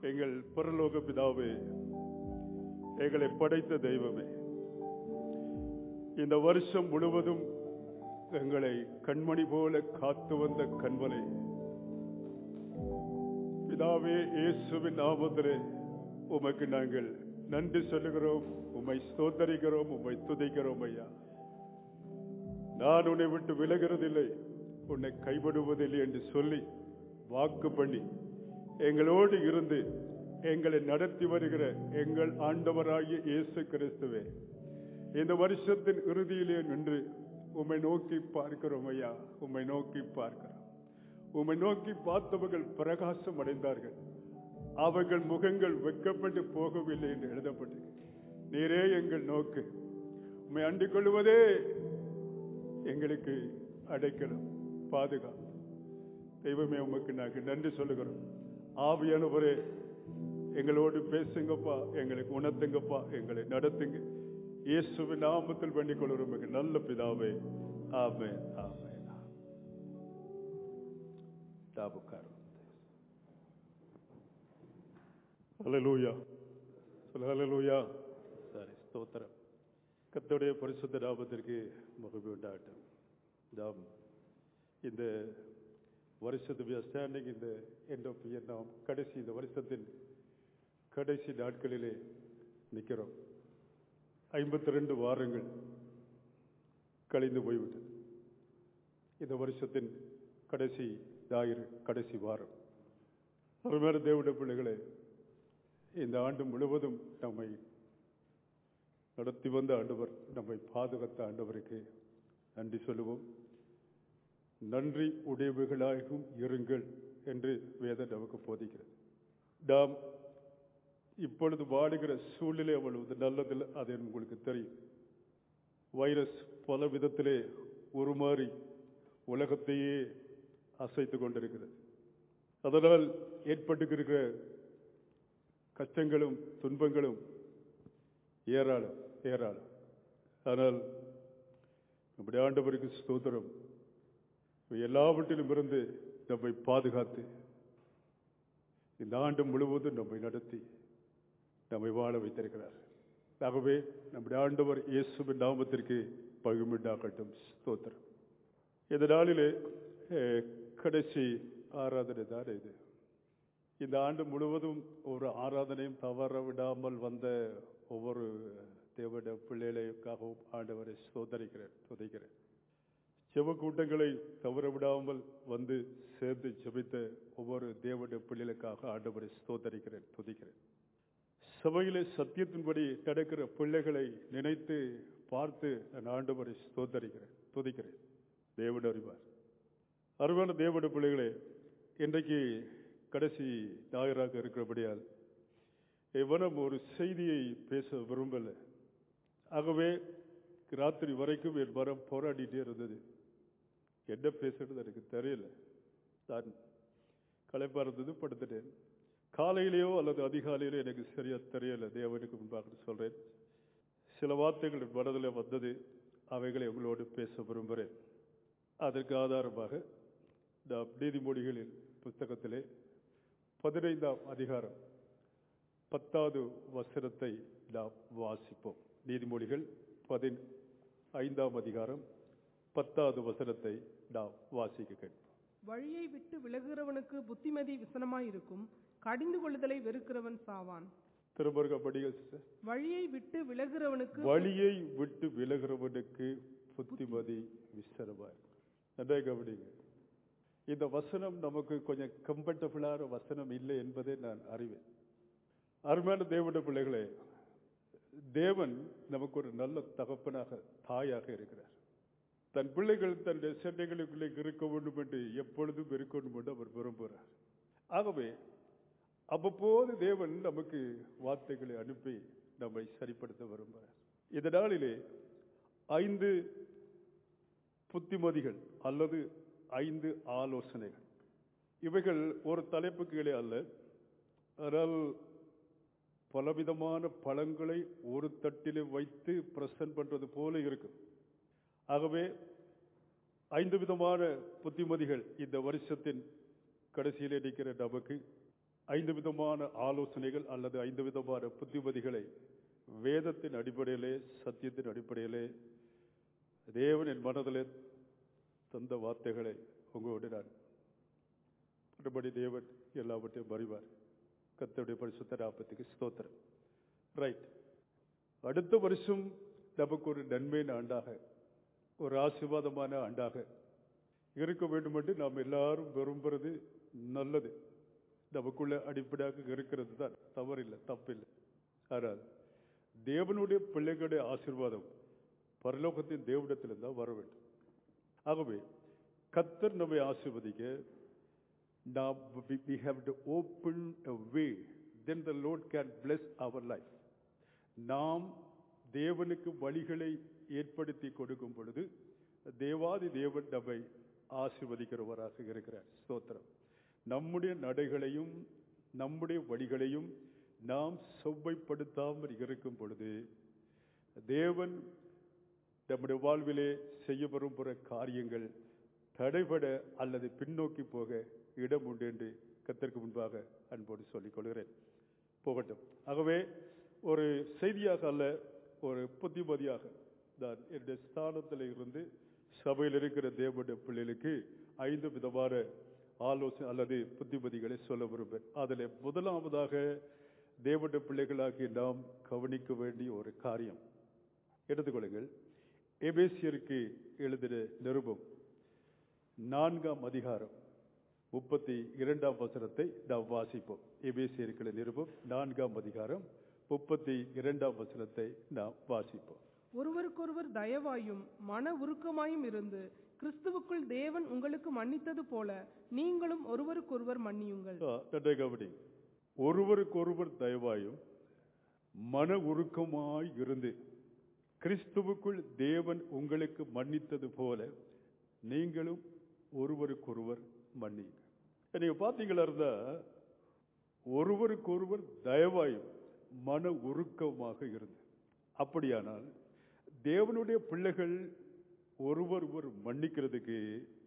எங்கள் பரலோக பிதாவே எங்களை படைத்த தெய்வமே இந்த வருஷம் முழுவதும் எங்களை கண்மணி போல காத்து வந்த கண்மலை பிதாவே இயேசுவின் நாமத்திலே உமக்கு நாங்கள் நன்றி சொல்லுகிறோம் உம்மை ஸ்தோத்தரிக்கிறோம் உம்மை துதிக்கிறோம் ஐயா நான் உன்னை விட்டு விலகிறதில்லை உன்னை கைவிடுவதில்லை என்று சொல்லி வாக்கு பண்ணி எங்களோடு இருந்து எங்களை நடத்தி வருகிற எங்கள் ஆண்டவராகிய இயேசு கிறிஸ்துவே இந்த வருஷத்தின் இறுதியிலே நின்று உம்மை நோக்கி பார்க்கிறோம் ஐயா உம்மை நோக்கி பார்க்கிறோம் உம்மை நோக்கி பார்த்தவர்கள் பிரகாசம் அடைந்தார்கள் அவர்கள் முகங்கள் வெட்கப்பட்டு போகவில்லை என்று எழுதப்பட்டு நீரே எங்கள் நோக்கு உம்மை அண்டிக் கொள்வதே எங்களுக்கு அடைக்கலம் பாதுகாப்பு தெய்வமே உமக்கு நாங்கள் நன்றி சொல்லுகிறோம் ஆவியானவரே எங்களோடு பேசுங்கப்பா எங்களுக்கு உணர்த்துங்கப்பா எங்களை நடத்துங்க இயேசுவின் நாமத்தில் வேண்டிக் கொள்கிறோம் எங்கள் நல்ல பிதாவே ஆமே ஆமே தாபுக்காரம் ஹalleluya சொல்ல ஹalleluya சரி ஸ்தோத்திரம் கர்த்தருடைய பரிசுத்த நாமத்திற்கு மகிமை உண்டாகட்டும் நாம் இந்த வருஷத்து we are standing in the end of year நாம் கடைசி இந்த வருஷத்தின் கடைசி நாட்களிலே நிற்கிறோம் ஐம்பத்தி ரெண்டு வாரங்கள் கழிந்து போய்விட்டது இந்த வருஷத்தின் கடைசி ஞாயிறு கடைசி வாரம் அருமையான தேவனுடைய பிள்ளைகளே இந்த ஆண்டு முழுவதும் நம்மை நடத்தி வந்த ஆண்டவர் நம்மை பாதுகாத்த ஆண்டவருக்கு நன்றி சொல்லுவோம் நன்றி உடையவுகளாகவும் இருங்கள் என்று வேதம் நமக்கு போதிக்கிறது நாம் இப்பொழுது வாடுகிற சூழ்நிலை அவ்வளவு நல்லதில்லை அது உங்களுக்கு தெரியும் வைரஸ் பல விதத்திலே உருமாறி உலகத்தையே அசைத்து கொண்டிருக்கிறது அதனால் ஏற்பட்டுக்கிற கஷ்டங்களும் துன்பங்களும் ஏராளம் ஏராளம் ஆனால் நம்முடைய ஆண்டவருக்கு ஸ்தோத்திரம் எல்லாவற்றிலும் இருந்து நம்மை பாதுகாத்து இந்த ஆண்டு முழுவதும் நம்மை நடத்தி நம்மை வாழ வைத்திருக்கிறார் ஆகவே நம்முடைய ஆண்டவர் இயேசுவின் நாமத்திற்கு பகிர்ந்துண்டாகட்டும் ஸ்தோத்திரம் இந்த நாளிலே அஹ், கடைசி ஆராதனை தான் இது இந்த ஆண்டு முழுவதும் ஒரு ஆராதனையும் தவற விடாமல் வந்த ஒவ்வொரு தேவட பிள்ளைகளுக்காகவும் ஆண்டவரை சோதரிக்கிறேன் துதைக்கிறேன் செவ கூட்டங்களை தவற விடாமல் வந்து சேர்ந்து ஜெபித்த ஒவ்வொரு தேவட பிள்ளைகளுக்காக ஆண்டவரை ஸ்தோத்தரிக்கிறேன் துதிக்கிறேன் சபையிலே சத்தியத்தின்படி நடக்கிற பிள்ளைகளை நினைத்து பார்த்து நான் ஆண்டவரை ஸ்தோத்தரிக்கிறேன் துதிக்கிறேன் தேவன் அறிவார் அருமையான தேவட பிள்ளைகளே இன்றைக்கு கடைசி ஞாயிறாக இருக்கிறபடியால் இவனம் ஒரு செய்தியை பேச விரும்பல ஆகவே ராத்திரி வரைக்கும் என் மரம் போராடிட்டே இருந்தது என்ன பேசுறது எனக்கு தெரியல நான் களைப்பா இருந்தது படுத்துட்டேன் காலையிலேயோ அல்லது அதிகாலையிலோ எனக்கு சரியா தெரியல தேவனுக்கு முன்பாக சொல்றேன் சில வார்த்தைகள் என் மனதில் வந்தது அவைகளை உங்களோடு பேச விரும்புகிறேன் அதற்கு ஆதாரமாக நாம் நீதிமொழிகளில் புஸ்தகத்திலே பதினைந்தாம் அதிகாரம் பத்தாவது வசனத்தை நாம் வாசிப்போம் நீதிமொழிகள் பதின் ஐந்தாம் அதிகாரம் பத்தாவது வசனத்தை நாம் வாசிக்க கேட்போம் வழியை விட்டு விலகுகிறவனுக்கு புத்திமதி விசனமாயிருக்கும் கடிந்து கொள்ளுதலை வெறுக்கிறவன் சாவான் திரும்ப படிங்க sister. வழியை விட்டு விலகுகிறவனுக்கு வழியை விட்டு விலகிறவனுக்கு புத்திமதி விசரமாய் நன்றாக கவனிங்க இந்த வசனம் நமக்கு கொஞ்சம் கம்ஃபர்டபுளான வசனம் இல்லை என்பதை நான் அறிவேன் அருமையான தேவனுடைய பிள்ளைகளே தேவன் நமக்கு ஒரு நல்ல தகப்பனாக தாயாக இருக்கிறார் தன் பிள்ளைகள் தன்னுடைய சண்டைகளுக்குள்ளே இருக்க வேண்டும் என்று எப்பொழுதும் இருக்க வேண்டும் என்று அவர் விரும்புகிறார் ஆகவே அவ்வப்போது தேவன் நமக்கு வார்த்தைகளை அனுப்பி நம்மை சரிப்படுத்த விரும்புகிறார் இந்த நாளிலே ஐந்து புத்திமதிகள் அல்லது ஐந்து ஆலோசனைகள் இவைகள் ஒரு தலைப்புக்கு கீழே அல்ல ஆனால் பலவிதமான பழங்களை ஒரு தட்டிலே வைத்து பிரசன்ட் பண்றது போல இருக்கும் ஆகவே ஐந்து விதமான புத்திமதிகள் இந்த வருஷத்தின் கடைசியிலே நிற்கிற நமக்கு ஐந்து விதமான ஆலோசனைகள் அல்லது ஐந்து விதமான புத்திமதிகளை வேதத்தின் அடிப்படையிலே சத்தியத்தின் அடிப்படையிலே தேவன் என் மனதிலே தந்த வார்த்தைகளை உங்களோடு நான் மறுபடி தேவன் எல்லாவற்றையும் அறிவார் கத்தருடைய பரிசுத்த நாற்பத்துக்கு ஸ்தோத்திரம் ரைட் அடுத்த வருஷம் நமக்கு ஒரு நன்மையின் ஆண்டாக ஒரு ஆசீர்வாதமான ஆண்டாக இருக்க வேண்டும் என்று நாம் எல்லாரும் விரும்புறது நல்லது நமக்குள்ள அடிப்படையாக இருக்கிறது தான் தவறில்லை தப்பில்லை ஆனால் தேவனுடைய பிள்ளைகளுடைய ஆசீர்வாதம் பரலோகத்தின் தேவனிடத்தில் தான் வர வேண்டும் ஆகவே கத்தர் நம்மை ஆசீர்வதிக்க நாம் we have to open a way then the lord can bless our life நாம் தேவனுக்கு வழிகளை ஏற்படுத்தி கொடுக்கும் பொழுது தேவாதி தேவன் நம்மை ஆசீர்வதிக்கிறவராக இருக்கிறார் ஸ்தோத்திரம் நம்முடைய நடைகளையும் நம்முடைய வழிகளையும் நாம் செவ்வைப்படுத்தாமல் இருக்கும் பொழுது தேவன் நம்முடைய வாழ்விலே செய்ய விரும்புகிற காரியங்கள் தடைபட அல்லது பின்னோக்கி போக இடம் உண்டு என்று கத்தருக்கு முன்பாக அன்போடு சொல்லிக் கொள்கிறேன் போகட்டும் ஆகவே ஒரு செய்தியாக அல்ல ஒரு புத்திமதியாக நான் என்னுடைய ஸ்தானத்தில் இருந்து சபையில் இருக்கிற தேவனுடைய பிள்ளைகளுக்கு ஐந்து விதமான ஆலோசனை அல்லது புத்திமதிகளை சொல்ல விரும்புகிறேன் அதில் முதலாவதாக தேவனுடைய பிள்ளைகளாகி நாம் கவனிக்க வேண்டிய ஒரு காரியம் எடுத்துக்கொள்ளுங்கள் எபேசியருக்கு எழுதின நிருபம் நான்காம் அதிகாரம் முப்பத்தி இரண்டாம் வசனத்தை நாம் வாசிப்போம் எபேசியர்களை நிருபம் நான்காம் அதிகாரம் முப்பத்தி இரண்டாம் வசனத்தை நாம் வாசிப்போம் ஒருவருக்கொருவர் தயவாயும் மன உருக்கமாயும் இருந்து கிறிஸ்துவுக்குள் தேவன் உங்களுக்கு மன்னித்தது போல நீங்களும் ஒருவருக்கொருவர் மன்னியுங்கள் ஆ, நன்றாக கவனி ஒருவருக்கொருவர் தயவாயும் மன உருக்கமாய் இருந்து கிறிஸ்துவுக்குள் தேவன் உங்களுக்கு மன்னித்தது போல நீங்களும் ஒருவருக்கொருவர் மன்னியுங்க நீங்க பாத்தீங்களா இருந்தா ஒருவருக்கொருவர் தயவாயும் மன உருக்கமாக இருந்து அப்படியானால் தேவனுடைய பிள்ளைகள் ஒருவர் ஒரு மன்னிக்கிறதுக்கு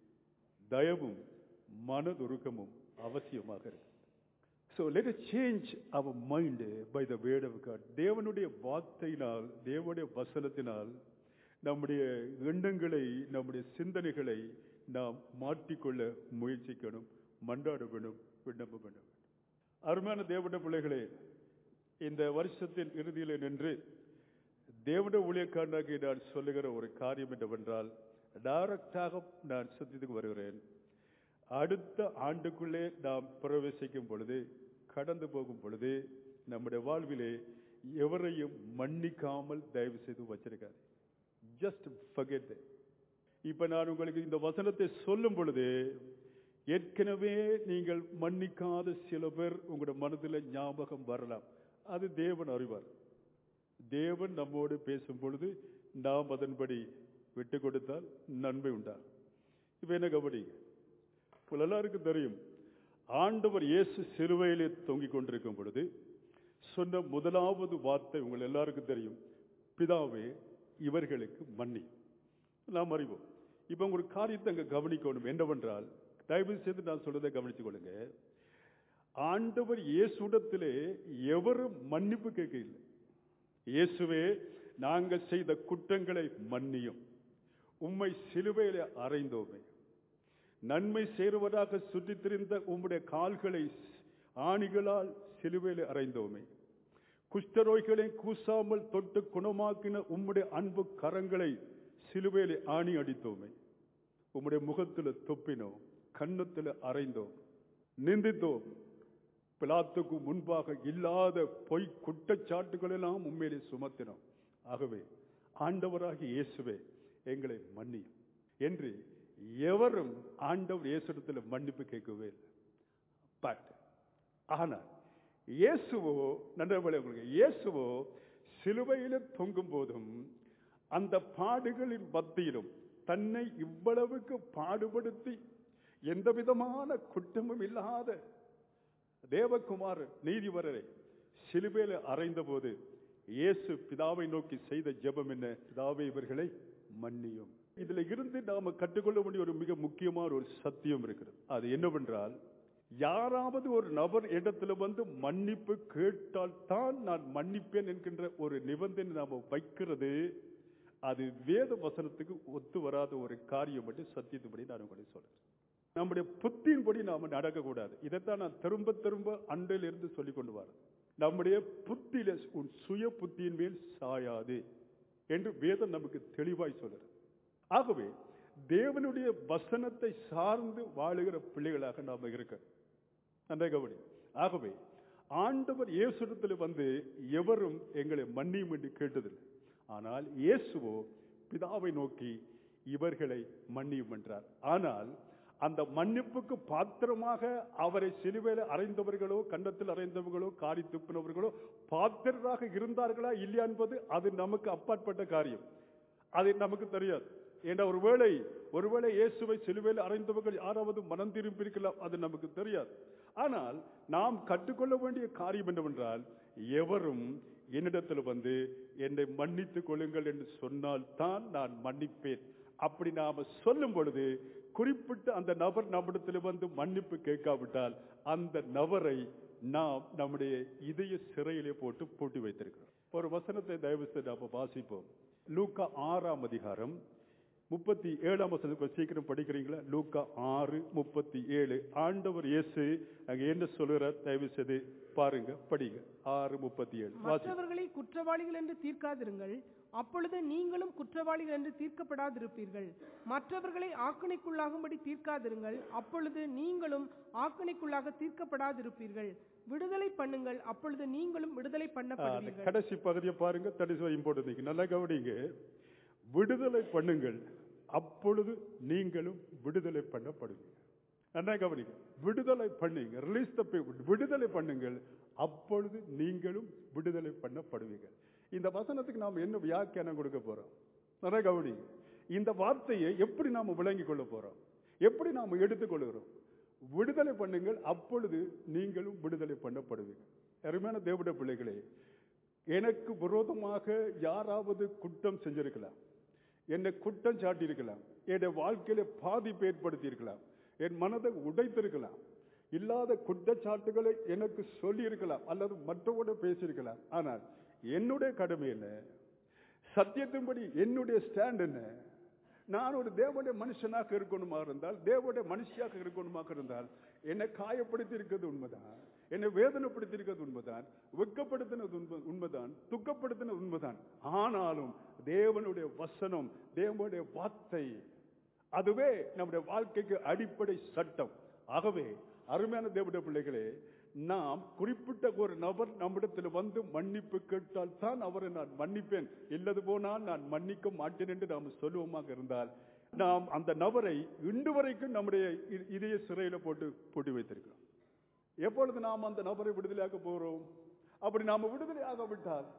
தயவும் மனதுருக்கமும் அவசியமாக இருக்கு so let change our mind by the word of God தேவனுடைய வார்த்தையினால் தேவனுடைய வசனத்தினால் நம்முடைய எண்ணங்களை நம்முடைய சிந்தனைகளை நாம் மாற்றிக்கொள்ள முயற்சிக்கணும் மன்றாட வேணும் விண்ணப்ப வேண்டும் அருமையான தேவனுடைய பிள்ளைகளே இந்த வருஷத்தின் இறுதியில் நின்று தேவனுடைய ஊழியக்காரனாகி நான் சொல்லுகிற ஒரு காரியம் என்னவென்றால் டைரக்டாக நான் சத்தியத்துக்கு வருகிறேன் அடுத்த ஆண்டுக்குள்ளே நாம் பிரவேசிக்கும் பொழுது கடந்து போகும் பொழுது நம்முடைய வாழ்விலே எவரையும் மன்னிக்காமல் தயவு செய்து வச்சிருக்காரு ஜஸ்ட் ஃபகெட் இப்ப நான் உங்களுக்கு இந்த வசனத்தை சொல்லும் பொழுது ஏற்கனவே நீங்கள் மன்னிக்காத சில பேர் உங்களுடைய மனதில் ஞாபகம் வரலாம் அது தேவன் அறிவார் தேவன் நம்மோடு பேசும் பொழுது நாம் அதன்படி விட்டு கொடுத்தால் நன்மை உண்டாகும் இப்ப என்ன கவனிங்க உங்கள் எல்லாருக்கும் தெரியும் ஆண்டவர் இயேசு சிலுவையிலே தொங்கிக் கொண்டிருக்கும் பொழுது சொன்ன முதலாவது வார்த்தை உங்கள் எல்லாருக்கும் தெரியும் பிதாவே இவர்களுக்கு மன்னி நாம் அறிவோம் இப்ப ஒரு காரியத்தை அங்க கவனிக்கணும் என்னவென்றால் தயவு செய்து நான் சொல்றதை கவனித்துக் கொள்ளுங்க ஆண்டவர் இயேசுடத்திலே எவரும் மன்னிப்பு கேட்க இல்லை இயேசுவே நாங்கள் செய்த குற்றங்களை மன்னியும் உம்மை சிலுவையிலே அறைந்தோமே நன்மை சேருவதாக சுற்றித் திரிந்த உம்முடைய கால்களை ஆணிகளால் சிலுவையிலே அறைந்தோமே குஷ்டரோய்களை கூசாமல் தொட்டு குணமாக்கின உம்முடைய அன்பு கரங்களை சிலுவையிலே ஆணி அடித்தோமே உம்முடைய முகத்துல தொப்பினோம் கன்னத்துல அறைந்தோம் நிந்தித்தோம் பிலாத்துக்கு முன்பாக இல்லாத பொய் குற்றச்சாட்டுகள் எல்லாம் உண்மையிலே சுமத்தினோம் ஆகவே ஆண்டவராகிய இயேசுவே எங்களை மன்னி என்று எவரும் ஆண்டவர் இயேசுடத்தில் மன்னிப்பு கேட்கவே இல்லை பட் ஆனால் இயேசுவோ நண்பர்களே உங்களுக்கு இயேசுவோ சிலுவையில தொங்கும் போதும் அந்த பாடுகளின் மத்தியிலும் தன்னை இவ்வளவுக்கு பாடுபடுத்தி எந்த விதமான குற்றமும் இல்லாத தேவகுமார் நீதிவரரை சிலுவையில அறைந்த போது இயேசு பிதாவை நோக்கி செய்த ஜெபம் என்ன பிதாவை இவர்களை மன்னியும் இதுல இருந்து நாம கற்றுக்கொள்ள வேண்டிய ஒரு மிக முக்கியமான ஒரு சத்தியம் இருக்கிறது அது என்னவென்றால் யாராவது ஒரு நபர் இடத்துல வந்து மன்னிப்பு கேட்டால் தான் நான் மன்னிப்பேன் என்கின்ற ஒரு நிபந்தனை நாம வைக்கிறது அது வேத வசனத்துக்கு ஒத்து வராத ஒரு காரியம் என்று சத்தியத்துபடி நான் உங்களுக்கு சொல்றேன் நம்முடைய புத்தியின்படி நாம நடக்கக்கூடாது இதைத்தான் நான் திரும்ப திரும்ப அன்றையிலிருந்து சொல்லி கொண்டு வரேன் நம்முடைய புத்தியில உன் சுய புத்தியின் மேல் சாயாது என்று வேதம் நமக்கு தெளிவாய் சொல்லுது ஆகவே தேவனுடைய வசனத்தை சார்ந்து வாழுகிற பிள்ளைகளாக நாம இருக்க நன்றாக கவனி ஆகவே ஆண்டவர் இயேசுடத்தில் வந்து எவரும் எங்களை மன்னியும் என்று கேட்டதில்லை ஆனால் இயேசுவோ பிதாவை நோக்கி இவர்களை மன்னியும் என்றார் ஆனால் அந்த மன்னிப்புக்கு பாத்திரமாக அவரை சிலுவையில் அறைந்தவர்களோ கண்டத்தில் அறைந்தவர்களோ காரி துப்பினவர்களோ பாத்திரராக இருந்தார்களா இல்லையா என்பது அது நமக்கு அப்பாற்பட்ட காரியம் அது நமக்கு தெரியாது ஏன்னா ஒருவேளை ஒருவேளை இயேசுவை சிலுவையில் அறைந்தவர்கள் யாராவது மனம் திரும்பியிருக்கலாம் அது நமக்கு தெரியாது ஆனால் நாம் கற்றுக்கொள்ள வேண்டிய காரியம் என்னவென்றால் எவரும் என்னிடத்தில் வந்து என்னை மன்னித்துக் கொள்ளுங்கள் என்று சொன்னால் தான் நான் மன்னிப்பேன் அப்படி நாம சொல்லும் பொழுது குறிப்பிட்ட அந்த நபர் நம்மிடத்தில் வந்து மன்னிப்பு கேட்காவிட்டால் அந்த நபரை நாம் நம்முடைய இதய சிறையிலே போட்டு பூட்டி வைத்திருக்கிறோம் ஒரு வசனத்தை தயவு செய்து நாம வாசிப்போம் லூக்கா ஆறாம் அதிகாரம் முப்பத்தி ஏழாம் வசனத்துக்கு சீக்கிரம் படிக்கிறீங்களா லூக்கா ஆறு முப்பத்தி ஏழு ஆண்டவர் இயேசு அங்க என்ன சொல்லுறார் தயவு செய்து பாருங்க படிங்க ஆறு முப்பத்தி ஏழு வாசி மற்றவர்களை குற்றவாளிகள் என்று தீர்க்காதிருங்கள் அப்பொழுது நீங்களும் குற்றவாளிகள் என்று தீர்க்கப்படாதிருப்பீர்கள் மற்றவர்களை ஆக்கணைக்குள்ளாகும்படி தீர்க்காதிருங்கள் அப்பொழுது நீங்களும் ஆக்கணைக்குள்ளாக தீர்க்கப்படாதிருப்பீர்கள் விடுதலை பண்ணுங்கள் அப்பொழுது நீங்களும் விடுதலை ஆ, அந்த பண்ணப்படுவீர்கள் கடைசி பகுதியை பாருங்க தட் இஸ் இம்பார்ட்டன்ட் நல்லா கவனிங்க விடுதலை பண்ணுங்கள் அப்பொழுது நீங்களும் விடுதலை பண்ணப்படுவீங்க நல்லா கவனிங்க விடுதலை பண்ணுங்க ரிலீஸ் த விடுதலை பண்ணுங்கள் அப்பொழுது நீங்களும் விடுதலை பண்ணப்படுவீர்கள் இந்த வசனத்துக்கு நாம் என்ன வியாக்கியானம் கொடுக்க போறோம் நல்லா கவனிங்க இந்த வார்த்தையை எப்படி நாம விளங்கிக் கொள்ள போறோம் எப்படி நாம எடுத்துக்கொள்கிறோம் விடுதலை பண்ணுங்கள் அப்பொழுது நீங்களும் விடுதலை பண்ணப்படுவீங்க அருமையான தேவட பிள்ளைகளே எனக்கு விரோதமாக யாராவது குற்றம் செஞ்சிருக்கலாம் என்னை குற்றம் சாட்டியிருக்கலாம் என்னுடைய வாழ்க்கையில பாதிப்பு ஏற்படுத்தி இருக்கலாம் என் மனதை உடைத்திருக்கலாம் இல்லாத குற்றச்சாட்டுகளை எனக்கு சொல்லியிருக்கலாம் அல்லது மற்றவோட பேசியிருக்கலாம் ஆனால் என்னுடைய கடமை என்ன சத்தியத்தின்படி என்னுடைய ஸ்டாண்ட் என்ன நான் ஒரு தேவனுடைய மனுஷனாக இருக்கணுமா இருந்தால் தேவனுடைய மனுஷியாக இருக்கணுமாக இருந்தால் என்னை காயப்படுத்தி இருக்கிறது உண்மைதான் என்னை வேதனைப்படுத்தி இருக்கிறது உண்மைதான் வெட்கப்படுத்தினது உண்மை உண்மைதான் துக்கப்படுத்தினது உண்மைதான் ஆனாலும் தேவனுடைய வசனம் தேவனுடைய வார்த்தை அதுவே நம்முடைய வாழ்க்கைக்கு அடிப்படை சட்டம் ஆகவே அருமையான தேவனுடைய பிள்ளைகளே நாம் குறிப்பிட்ட ஒரு நபர் நம்மிடத்தில் வந்து மன்னிப்பு கேட்டால் தான் அவரை நான் மன்னிப்பேன் இல்லது போனால் நான் மன்னிக்க மாட்டேன் என்று நாம் சொல்லுவோமாக இருந்தால் நாம் அந்த நபரை இன்று வரைக்கும் நம்முடைய இ- இதய சிறையில போட்டு பூட்டி வைத்திருக்கிறோம் எப்பொழுது நாம் அந்த நபரை விடுதலையாக்க போகிறோம் அப்படி நாம விடுதலை ஆகாவிட்டால்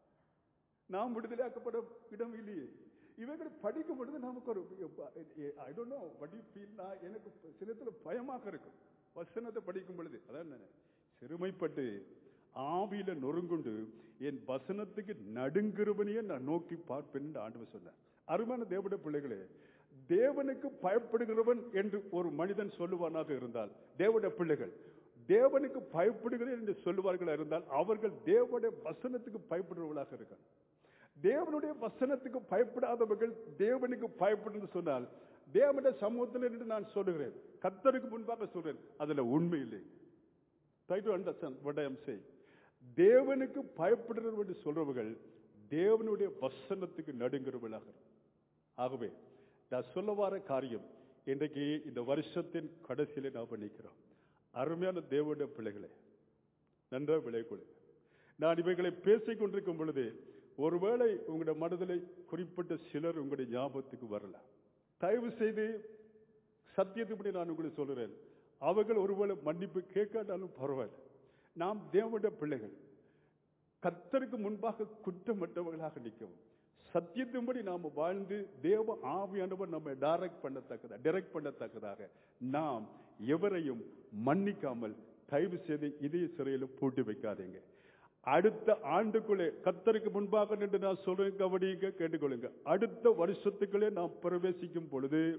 நாம் விடுதலையாக்கப்பட இடம் இல்லையே இவைகளை படிக்கும் பொழுது நமக்கு ஒரு I don't know what you feel நான் எனக்கு சிலத்துல பயமாக இருக்கும் வசனத்தை படிக்கும் பொழுது அதான் நான் சிறுமைப்பட்டு ஆவியில நொறுங்குண்டு என் வசனத்துக்கு நடுங்கிறவனையே நான் நோக்கி பார்ப்பேன் என்று ஆண்டவர் சொன்னார் அருமையான தேவட பிள்ளைகளே தேவனுக்கு பயப்படுகிறவன் என்று ஒரு மனிதன் சொல்லுவானாக இருந்தால் தேவட பிள்ளைகள் தேவனுக்கு பயப்படுகிறேன் என்று சொல்லுவார்களா இருந்தால் அவர்கள் தேவனுடைய வசனத்துக்கு பயப்படுறவர்களாக இருக்காங்க தேவனுடைய வசனத்துக்கு பயப்படாதவர்கள் தேவனுக்கு பயப்படும் சொன்னால் தேவனுடைய சமூகத்தில் என்று நான் சொல்லுகிறேன் கத்தருக்கு முன்பாக சொல்றேன் அதுல உண்மை இல்லை try to understand what I am saying தேவனுக்கு பயப்படுறவர்கள் என்று சொல்றவர்கள் தேவனுடைய வசனத்துக்கு நடுங்கிறவர்களாக ஆகவே நான் சொல்ல வர காரியம் இன்றைக்கு இந்த வருஷத்தின் கடைசியில நாம் நிற்கிறோம் அருமையான தேவனுடைய பிள்ளைகளே நன்றாக விளையக்கூட நான் இவைகளை பேசிக் கொண்டிருக்கும் பொழுது ஒருவேளை உங்களுடைய மனதில் குறிப்பிட்ட சிலர் உங்களுடைய ஞாபகத்துக்கு வரலாம் தயவு செய்து சத்தியத்துப்படி நான் உங்களுக்கு சொல்கிறேன் அவர்கள் ஒருவேளை மன்னிப்பு கேட்காட்டாலும் பரவாயில்லை நாம் தேவனுடைய பிள்ளைகள் கத்தருக்கு முன்பாக குற்றமற்றவர்களாக நிற்கவும் சத்தியத்தின்படி நாம வாழ்ந்து தேவ ஆவியானவர் நம்ம டைரக்ட் பண்ணத்தக்கதா டைரக்ட் பண்ணத்தக்கதாக நாம் எவரையும் மன்னிக்காமல் தயவு செய்து இதய சிறையில பூட்டி வைக்காதீங்க அடுத்த ஆண்டுக்குள்ளே கத்தருக்கு முன்பாக நின்று நான் சொல்றேன் கவனிங்க கேட்டுக்கொள்ளுங்க அடுத்த வருஷத்துக்குள்ளே நாம் பிரவேசிக்கும் பொழுது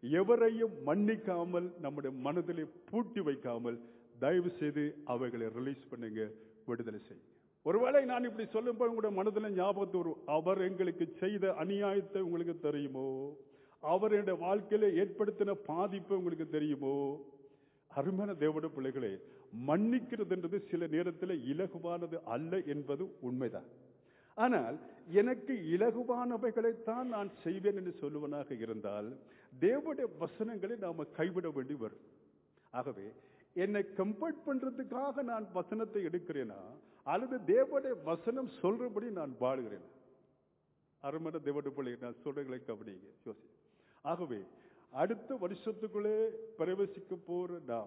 எவரையும் மன்னிக்காமல் நம்முடைய மனதிலே பூட்டி வைக்காமல் தயவு செய்து அவைகளை ரிலீஸ் பண்ணுங்க விடுதலை செய்யுங்க ஒருவேளை நான் இப்படி சொல்லும்போது உங்களுடைய மனதில் ஞாபகத்து வரும் அவர் எங்களுக்கு செய்த அநியாயத்தை உங்களுக்கு தெரியுமோ அவர் என்னுடைய வாழ்க்கையில ஏற்படுத்தின பாதிப்பு உங்களுக்கு தெரியுமோ அருமையான தேவட பிள்ளைகளே மன்னிக்கிறதுன்றது சில நேரத்தில் இலகுவானது அல்ல என்பது உண்மைதான் ஆனால் எனக்கு இலகுவானவைகளைத்தான் நான் செய்வேன் என்று சொல்லுவனாக இருந்தால் தேவனுடைய வசனங்களை நாம கைவிட வேண்டி வரும் ஆகவே என்னை கம்பேர்ட் பண்றதுக்காக நான் வசனத்தை எடுக்கிறேனா அல்லது தேவனுடைய வசனம் சொல்றபடி நான் வாழுகிறேன் அருமன தேவனுடைய பிள்ளை நான் சொல்றதை கவனிங்க யோசி ஆகவே அடுத்த வருஷத்துக்குள்ளே பிரவேசிக்க போற நாம்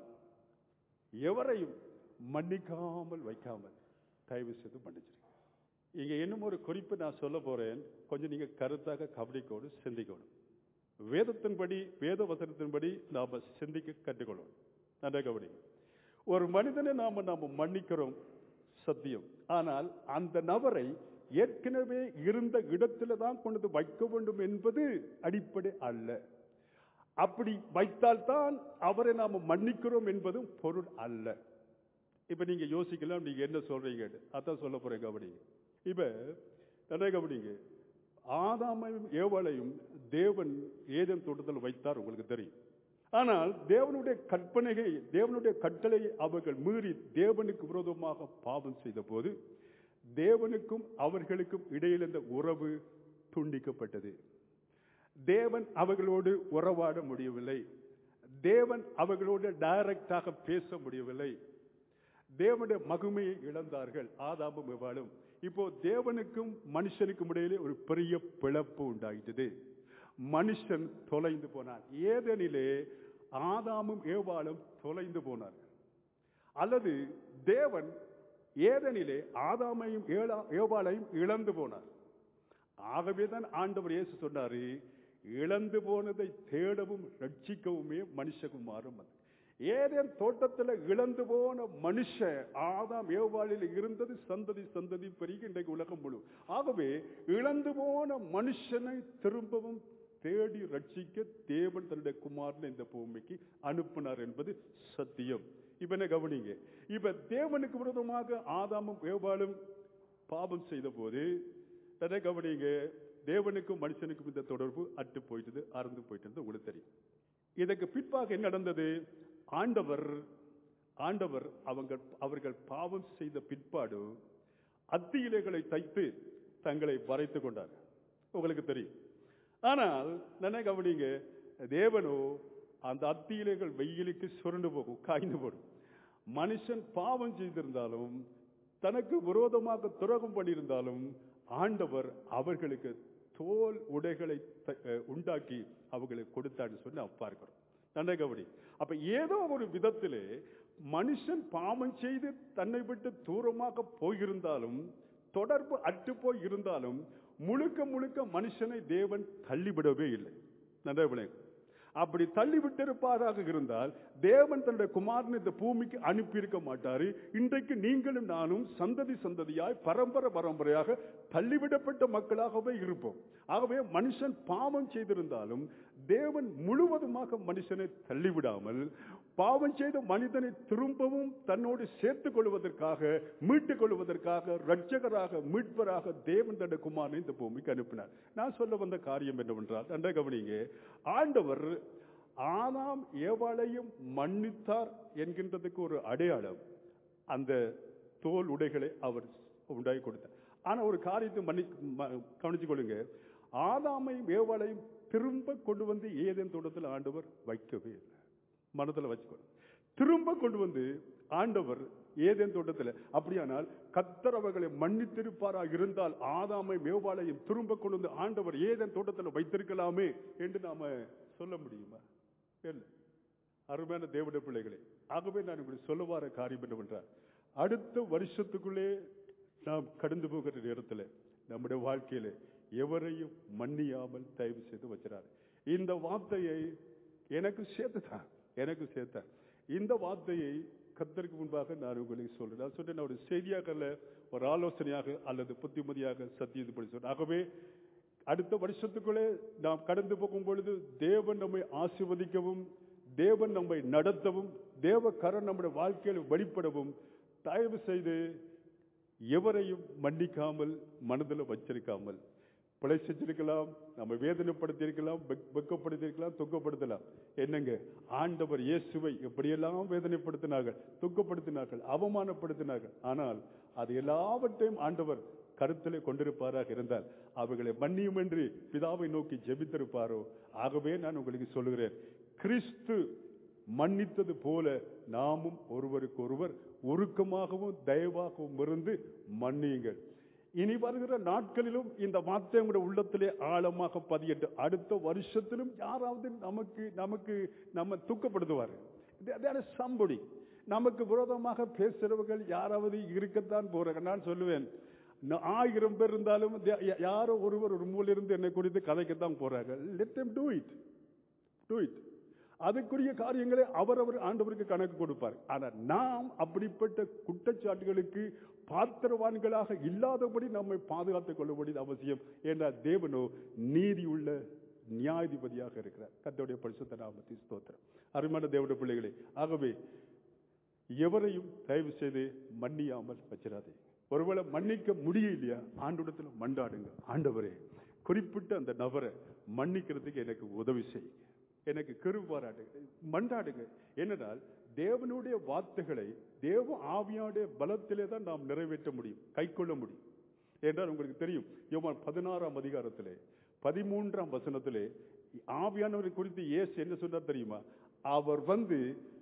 எவரையும் மன்னிக்காமல் வைக்காமல் தயவு செய்து மன்னிச்சிருங்க இங்க இன்னும் ஒரு குறிப்பு நான் சொல்ல போறேன் கொஞ்சம் நீங்க கருத்தாக கவனிக்கணும் சிந்திக்கணும் வேதத்தின்படி வேத வசனத்தின்படி நாம சிந்திக்க கற்றுக்கொள்ளணும் நன்றா கவனிங்க ஒரு மனிதனை நாம நாம மன்னிக்கிறோம் சத்தியம் ஆனால் அந்த நபரை ஏற்கனவே இருந்த இடத்துல தான் கொண்டு வந்து வைக்க வேண்டும் என்பது அடிப்படை அல்ல அப்படி வைத்தால்தான் அவரை நாம மன்னிக்கிறோம் என்பதும் பொருள் அல்ல இப்ப நீங்க யோசிக்கலாம் நீங்க என்ன சொல்றீங்க அதான் சொல்ல போறேன் கவனிங்க இப்ப நிறைய கவனிங்க ஆதாமையும் ஏவலையும் தேவன் ஏதன் தோட்டத்தில் வைத்தார் உங்களுக்கு தெரியும் ஆனால் தேவனுடைய கற்பனையை தேவனுடைய கட்டளை அவர்கள் மீறி தேவனுக்கு விரோதமாக பாவம் செய்த போது தேவனுக்கும் அவர்களுக்கும் இடையில் இருந்த உறவு துண்டிக்கப்பட்டது தேவன் அவர்களோடு உறவாட முடியவில்லை தேவன் அவர்களோடு டைரக்டாக பேச முடியவில்லை தேவனுடைய மகிமையை இழந்தார்கள் ஆதாமும் எவ்வாளும் இப்போ தேவனுக்கும் மனுஷனுக்கும் இடையிலே ஒரு பெரிய பிளப்பு உண்டாயிட்டது மனுஷன் தொலைந்து போனான் ஏதெனிலே ஆதாமும் ஏவாளும் தொலைந்து போனார்கள் அல்லது தேவன் ஏதெனிலே ஆதாமையும் ஏலா- ஏவாளையும் இழந்து போனார் ஆகவேதான் ஆண்டவர் இயேசு சொன்னாரு இழந்து போனதை தேடவும் ரட்சிக்கவுமே மனுஷகுமாரும் அது ஏதேன் தோட்டத்துல இழந்து போன மனுஷன் ஆதாம் ஏவாளில் இருந்தது சந்ததி சந்ததி பெருகி இன்றைக்கு உலகம் முழு ஆகவே இழந்து போன மனுஷனை திரும்பவும் தேடி ரட்சிக்க தேவன் தன்னுடைய குமாரனை இந்த பூமிக்கு அனுப்பினார் என்பது சத்தியம் இப்ப என்ன கவனிங்க இப்ப தேவனுக்கு விரோதமாக ஆதாமும் ஏவாளும் பாவம் செய்த போது தன்னை கவனிங்க தேவனுக்கும் மனுஷனுக்கும் இந்த தொடர்பு அட்டு போயிட்டது அறந்து போயிட்டது உங்களுக்கு தெரியும் இதற்கு பிற்பாக என்ன நடந்தது ஆண்டவர் ஆண்டவர் அவங்க அவர்கள் பாவம் செய்த பிற்பாடு அத்தி இலைகளை தைத்து தங்களை வரைத்துக் கொண்டார் உங்களுக்கு தெரியும் ஆனால் என்ன கவனிங்க தேவனோ அந்த அத்தி இலைகள் வெயிலுக்கு சுருண்டு போகும் காய்ந்து போடும் மனுஷன் பாவம் செய்திருந்தாலும் தனக்கு விரோதமாக துரோகம் பண்ணியிருந்தாலும் ஆண்டவர் அவர்களுக்கு தோல் உடைகளை த- அஹ் உண்டாக்கி அவர்களுக்கு கொடுத்தான்னு சொல்லி அப்பா இருக்கிறோம் நன்றை கவனி அப்ப ஏதோ ஒரு விதத்திலே மனுஷன் பாவம் செய்து தன்னை விட்டு தூரமாக போயிருந்தாலும் தொடர்பு அற்று போய் இருந்தாலும் முழுக்க முழுக்க மனுஷனை தேவன் தள்ளிவிடவே இல்லை நன்றாக விளங்கு. அப்படி தள்ளி விட்டிருப்பாராக இருந்தால் தேவன் தன்னுடைய குமாரனை இந்த பூமிக்கு அனுப்பி இருக்க மாட்டாரு இன்றைக்கு நீங்களும் நானும் சந்ததி சந்ததியாய் பரம்பரை பரம்பரையாக தள்ளிவிடப்பட்ட மக்களாகவே இருப்போம் ஆகவே மனுஷன் பாவம் செய்திருந்தாலும் தேவன் முழுவதுமாக மனுஷனை தள்ளிவிடாமல் பாவம் செய்த மனிதனை திரும்பவும் தன்னோடு சேர்த்துக் கொள்வதற்காக மீட்டுக் கொள்வதற்காக ரட்சகராக மீட்பராக தேவன் தன்னுடைய குமாரனை இந்த பூமிக்கு அனுப்பினார் நான் சொல்ல வந்த காரியம் என்னவென்றால் நன்றாக கவனிங்க ஆண்டவர் ஆதாம் ஏவாளையும் மன்னித்தார் என்கின்றதுக்கு ஒரு அடையாளம் அந்த தோல் உடைகளை அவர் உண்டாகி கொடுத்தார் ஆனா ஒரு காரியத்தை மன்னி ம- கவனிச்சுக் கொள்ளுங்க ஆதாமையும் ஏவாளையும் திரும்ப கொண்டு வந்து ஏதேன் தோட்டத்தில் ஆண்டவர் வைக்கவே இல்லை மனதில் வச்சுக்கணும் திரும்ப கொண்டு வந்து ஆண்டவர் ஏதேன் தோட்டத்தில் அப்படியானால் கத்தர் அவர்களை மன்னித்திருப்பாரா இருந்தால் ஆதாமை மேவாளையும் திரும்ப கொண்டு வந்து ஆண்டவர் ஏதேன் தோட்டத்தில் வைத்திருக்கலாமே என்று நாம சொல்ல முடியுமா இல்லை அருமையான தேவட பிள்ளைகளே ஆகவே நான் இப்படி சொல்ல வர காரியம் என்னவென்றால் அடுத்த வருஷத்துக்குள்ளே நாம் கடந்து போகிற நேரத்தில் நம்முடைய வாழ்க்கையில எவரையும் மன்னியாமல் தயவு செய்து வச்சிடாரு இந்த வார்த்தையை எனக்கு சேர்த்துதான் எனக்கு சேர்த்தார் இந்த வார்த்தையை கத்தருக்கு முன்பாக நான் உங்களுக்கு சொல்றேன் நான் சொன்னேன் நான் ஒரு செய்தியாக அல்ல ஒரு ஆலோசனையாக அல்லது புத்திமதியாக சத்தியது படி சொல்றேன் ஆகவே அடுத்த வருஷத்துக்குள்ளே நாம் கடந்து போகும் பொழுது தேவன் நம்மை ஆசீர்வதிக்கவும் தேவன் நம்மை நடத்தவும் தேவ கரம் நம்முடைய வாழ்க்கையில் வெளிப்படவும் தயவு செய்து எவரையும் மன்னிக்காமல் மனதில் வச்சிருக்காமல் பிழை செஞ்சிருக்கலாம் நம்ம வேதனைப்படுத்தியிருக்கலாம் வெக்- வெட்கப்படுத்தியிருக்கலாம் துக்கப்படுத்தலாம் என்னங்க ஆண்டவர் இயேசுவை எப்படியெல்லாம் வேதனைப்படுத்தினார்கள் துக்கப்படுத்தினார்கள் அவமானப்படுத்தினார்கள் ஆனால் அது எல்லாவற்றையும் ஆண்டவர் கருத்திலே கொண்டிருப்பாராக இருந்தால் அவைகளை மன்னியும் என்று பிதாவை நோக்கி ஜெபித்திருப்பாரோ ஆகவே நான் உங்களுக்கு சொல்லுகிறேன் கிறிஸ்து மன்னித்தது போல நாமும் ஒருவருக்கு ஒருவர் உருக்கமாகவும் தயவாகவும் இருந்து மன்னியுங்கள் இனி வருகிற நாட்களிலும் இந்த வார்த்தை உங்களுடைய உள்ளத்திலே ஆழமாக பதியட்டும் அடுத்த வருஷத்திலும் யாராவது நமக்கு நமக்கு நம்ம துக்கப்படுத்துவார் சம்படி நமக்கு விரோதமாக பேசுறவர்கள் யாராவது இருக்கத்தான் போறாங்க நான் சொல்லுவேன் ந- ஆயிரம் பேர் இருந்தாலும் தே- யா- யாரோ ஒருவர் ஒரு மூலையிலிருந்து என்னை குறித்து கதைக்கத்தான் போறாங்க let them do it do it அதுக்குரிய காரியங்களை அவரவர் ஆண்டவருக்கு கணக்கு கொடுப்பார் ஆனால் நாம் அப்படிப்பட்ட குற்றச்சாட்டுகளுக்கு பாத்திரவான்களாக இல்லாதபடி நம்மை பாதுகாத்துக் கொள்ள வேண்டியது அவசியம் என்றால் தேவனோ நீதியுள்ள நியாயாதிபதியாக இருக்கிறார் கர்த்தருடைய பரிசுத்த நாமத்தை ஸ்தோத்திரம் அருமையான தேவனுடைய பிள்ளைகளே ஆகவே எவரையும் தயவு செய்து மன்னியாமல் வச்சிடாதே ஒருவேளை மன்னிக்க முடியலையா ஆண்டோடத்துல மண்டாடுங்க ஆண்டவரே குறிப்பிட்ட அந்த நபரை மன்னிக்கிறதுக்கு எனக்கு உதவி செய்யுங்க எனக்கு கரு பாராட்டுங்க மண்டாடுங்க என்னனால் தேவனுடைய வார்த்தைகளை தேவ ஆவியானுடைய பலத்திலே தான் நாம் நிறைவேற்ற முடியும் கைக்கொள்ள முடியும் என்றால் உங்களுக்கு தெரியும் யோவான் பதினாறாம் அதிகாரத்திலே பதிமூன்றாம் வசனத்திலே ஆவியானவரை குறித்து இயேசு என்ன சொன்னார் தெரியுமா அவர் வந்து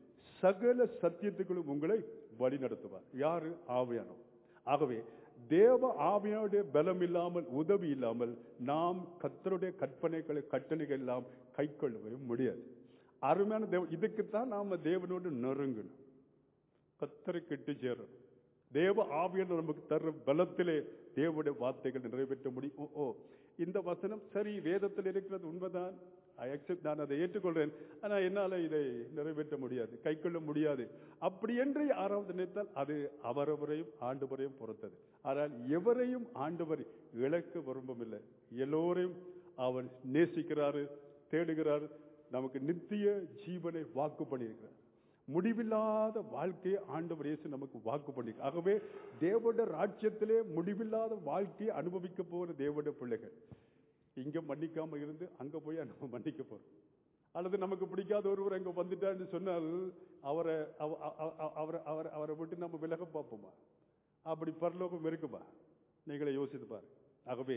சகல சத்தியத்துக்களும் உங்களை வழி நடத்துவார் யாரு ஆவியானவர் ஆகவே தேவ ஆவியானுடைய பலம் இல்லாமல் உதவி இல்லாமல் நாம் கத்தருடைய கற்பனைகளை கட்டளைகள் எல்லாம் கை கொள்ளவே முடியாது அருமையான தேவ இதுக்குத்தான் நாம தேவனோடு நெருங்கணும் கத்தரை கிட்டு சேரணும் தேவ ஆவியான நமக்கு தர்ற பலத்திலே தேவனுடைய வார்த்தைகள் நிறைவேற்ற முடியும் ஓ, ஓ இந்த வசனம் சரி வேதத்தில் இருக்கிறது உண்மைதான் ஐ அக்செப்ட் நான் அதை ஏற்றுக்கொள்றேன் ஆனா என்னால இதை நிறைவேற்ற முடியாது கைக்கொள்ள முடியாது அப்படி என்று யாராவது நினைத்தால் அது அவரவரையும் ஆண்டவரையும் பொறுத்தது ஆனால் எவரையும் ஆண்டவர் இழக்க விரும்பவில்லை எல்லோரையும் அவர் நேசிக்கிறாரு தேடுகிறார் நமக்கு நித்திய ஜீவனை வாக்கு பண்ணியிருக்கிறார் முடிவில்லாத வாழ்க்கையை ஆண்டவர் இயேசு நமக்கு வாக்கு பண்ணி ஆகவே தேவனுடைய ராஜ்யத்திலே முடிவில்லாத வாழ்க்கையை அனுபவிக்க போகிற தேவனுடைய பிள்ளைகள் இங்க மன்னிக்காம இருந்து அங்க போய் நம்ம மன்னிக்க போறோம் அல்லது நமக்கு பிடிக்காத ஒருவர் அங்க வந்துட்டான்னு சொன்னால் அவரை அவ- அ- அ- அ- அவரை அவரை அவரை விட்டு நம்ம விலக பார்ப்போமா அப்படி பரலோகம் இருக்குமா நீங்களே யோசித்து பாரு ஆகவே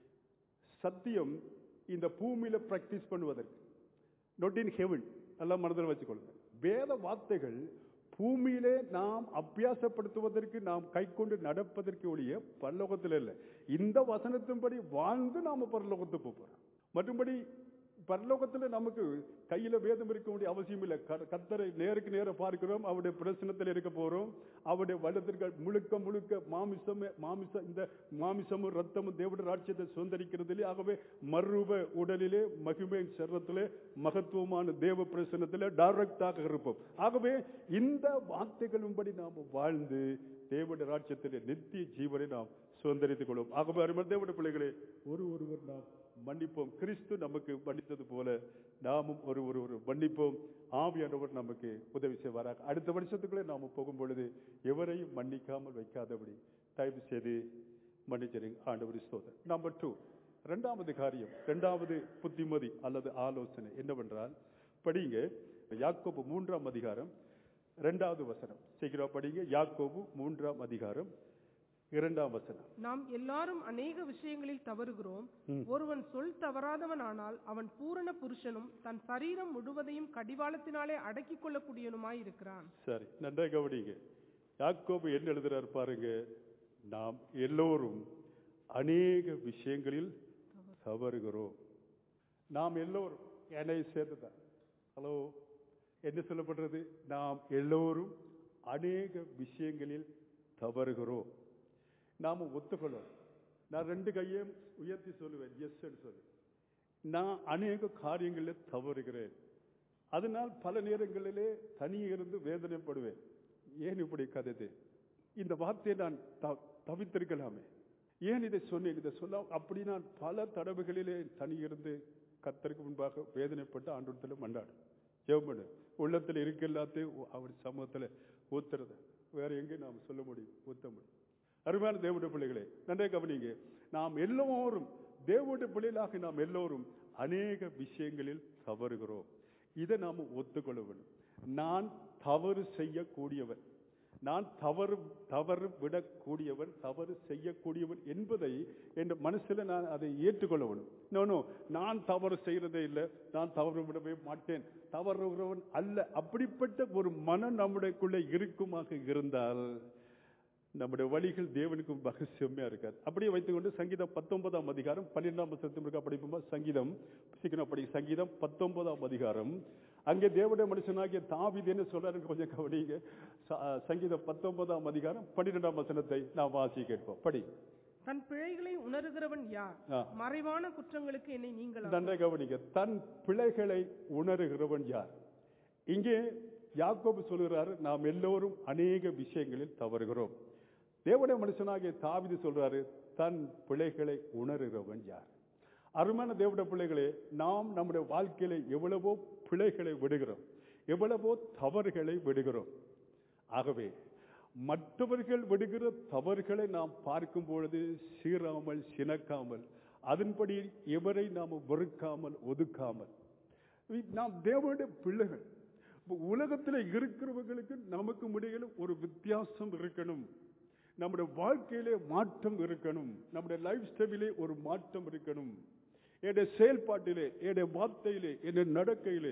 சத்தியம் இந்த பூமியில பிராக்டிஸ் பண்ணுவதற்கு not in heaven எல்லாம் மனதில் வச்சுக்கொள்ளுங்க வேத வார்த்தைகள் பூமியிலே நாம் அபியாசப்படுத்துவதற்கு நாம் கைக்கொண்டு நடப்பதற்கு ஒழிய பரலோகத்தில் இல்லை இந்த வசனத்தின்படி வாழ்ந்து நாம பரலோகத்துக்கு போறோம் மற்றும்படி பரலோகத்தில் நமக்கு கையில வேதம் இருக்க வேண்டிய அவசியம் இல்லை க- கர்த்தரை நேருக்கு நேர பார்க்கிறோம் அவருடைய பிரசனத்தில் இருக்க போறோம் அவருடைய வல்லத்திற்கு முழுக்க முழுக்க மாமிசம் மாமிச இந்த மாமிசமும் ரத்தமும் தேவடைய ராட்சியத்தை சுதந்திரிக்கிறதிலே ஆகவே மறுரூப உடலிலே மகிமை சரத்திலே மகத்துவமான தேவ பிரசனத்திலே டைரக்டாக இருப்போம் ஆகவே இந்த வார்த்தைகளின்படி நாம் வாழ்ந்து தேவடைய ராட்சியத்திலே நித்திய ஜீவனை நாம் சுதந்திரித்துக் கொள்வோம் ஆகவே அருமை தேவடைய பிள்ளைகளே ஒரு ஒருவர் நாம் மன்னிப்போம் கிறிஸ்து நமக்கு மன்னித்தது போல நாமும் ஒரு ஒரு ஒரு மன்னிப்போம் ஆவியானவர் நமக்கு உதவி செய்வாராக அடுத்த வருஷத்துக்குள்ளே நாம போகும் பொழுது எவரையும் மன்னிக்காமல் வைக்காதபடி தயவு செய்து மன்னிச்சிருங்க ஆண்டவர் ஸ்தோதர் நம்பர் டூ இரண்டாவது காரியம் இரண்டாவது புத்திமதி அல்லது ஆலோசனை என்னவென்றால் படிங்க யாக்கோபு மூன்றாம் அதிகாரம் இரண்டாவது வசனம் சீக்கிரம் படிங்க யாக்கோபு மூன்றாம் அதிகாரம் இரண்டாம் வசனம் நாம் எல்லாரும் அநேக விஷயங்களில் தவறுகிறோம் ஒருவன் சொல் தவறாதவன் ஆனால் அவன் பூரண புருஷனும் தன் சரீரம் முழுவதையும் கடிவாளத்தினாலே அடக்கிக் கொள்ளக்கூடியவனுமாய் இருக்கிறான் சரி நன்றாக கவனிங்க யாக்கோபு என்ன எழுதுறார் பாருங்க நாம் எல்லோரும் அநேக விஷயங்களில் தவறுகிறோம் நாம் எல்லோரும் என்னை சேர்த்துதான் ஹலோ என்ன சொல்லப்படுறது நாம் எல்லோரும் அநேக விஷயங்களில் தவறுகிறோம் நாம ஒத்துக்கொள்ளும் நான் ரெண்டு கையையும் உயர்த்தி சொல்லுவேன் எஸ் சொல்லு நான் அநேக காரியங்களில் தவறுகிறேன் அதனால் பல நேரங்களிலே தனியே இருந்து வேதனைப்படுவேன் ஏன் இப்படி கதைது இந்த வார்த்தையை நான் த- தவித்திருக்கலாமே ஏன் இதை சொன்னேன் இதை சொல்ல அப்படி நான் பல தடவைகளிலே தனியிருந்து கத்தருக்கு முன்பாக வேதனைப்பட்டு ஆண்டோடத்தில் மண்டாடு ஜெபம் உள்ளத்தில் இருக்க எல்லாத்தையும் அவர் சமூகத்தில் ஊத்துறது வேற எங்கே நாம் சொல்ல முடியும் ஊத்த முடியும் அருமையான தேவனுடைய பிள்ளைகளே நன்றே கவனிங்க நாம் எல்லோரும் தேவனுடைய பிள்ளைகளாக நாம் எல்லோரும் அநேக விஷயங்களில் தவறுகிறோம் இதை நாம் ஒத்துக்கொள்ள வேண்டும் நான் தவறு செய்யக்கூடியவன் நான் தவறு தவறு விடக்கூடியவன் தவறு செய்யக்கூடியவன் என்பதை என் மனசுல நான் அதை ஏற்றுக்கொள்ள வேண்டும் நோ நோ நான் தவறு செய்யறதே இல்லை நான் தவறு விடவே மாட்டேன் தவறுகிறவன் அல்ல அப்படிப்பட்ட ஒரு மனம் நம்முடையக்குள்ள இருக்குமாக இருந்தால் நம்முடைய வழிகள் தேவனுக்கு முன்பாக செம்மையா இருக்காது அப்படியே வைத்துக்கொண்டு சங்கீதம் பத்தொன்பதாம் அதிகாரம் பன்னிரெண்டாம் வசனத்திற்கு படிப்போமா சங்கீதம் சீக்கிரம் படி சங்கீதம் பத்தொன்பதாம் அதிகாரம் அங்கே தேவனுடைய மனுஷனாகிய தாவிது என்ன சொல்றாரு கொஞ்சம் கவனிங்க ச- சங்கீதம் பத்தொன்பதாம் அதிகாரம் பன்னிரெண்டாம் வசனத்தை நாம் வாசி கேட்போம் படி தன் பிழைகளை உணர்கிறவன் யார் ஆ. மறைவான குற்றங்களுக்கு என்னை நீங்கள் நன்றாக கவனிங்க தன் பிழைகளை உணருகிறவன் யார் இங்கே யாக்கோபு சொல்கிறாரு நாம் எல்லோரும் அநேக விஷயங்களில் தவறுகிறோம் தேவனுடைய மனுஷனாகிய தாவிது சொல்றாரு தன் பிழைகளை உணருகிறவன் யார் அருமையான தேவனுடைய பிள்ளைகளே நாம் நம்முடைய வாழ்க்கையில எவ்வளவோ பிழைகளை விடுகிறோம் எவ்வளவோ தவறுகளை விடுகிறோம் ஆகவே மற்றவர்கள் விடுகிற தவறுகளை நாம் பார்க்கும் பொழுது சீராமல் சினக்காமல் அதன்படி எவரை நாம் வெறுக்காமல் ஒதுக்காமல் நாம் தேவனுடைய பிள்ளைகள் இப்ப உலகத்தில் இருக்கிறவர்களுக்கு நமக்கு முடியல ஒரு வித்தியாசம் இருக்கணும் நம்முடைய வாழ்க்கையிலே மாற்றம் இருக்கணும் நம்முடைய லைஃப் ஸ்டைலிலே ஒரு மாற்றம் இருக்கணும் என்னுடைய செயல்பாட்டிலே என்னுடைய வார்த்தையிலே என்னுடைய நடக்கையிலே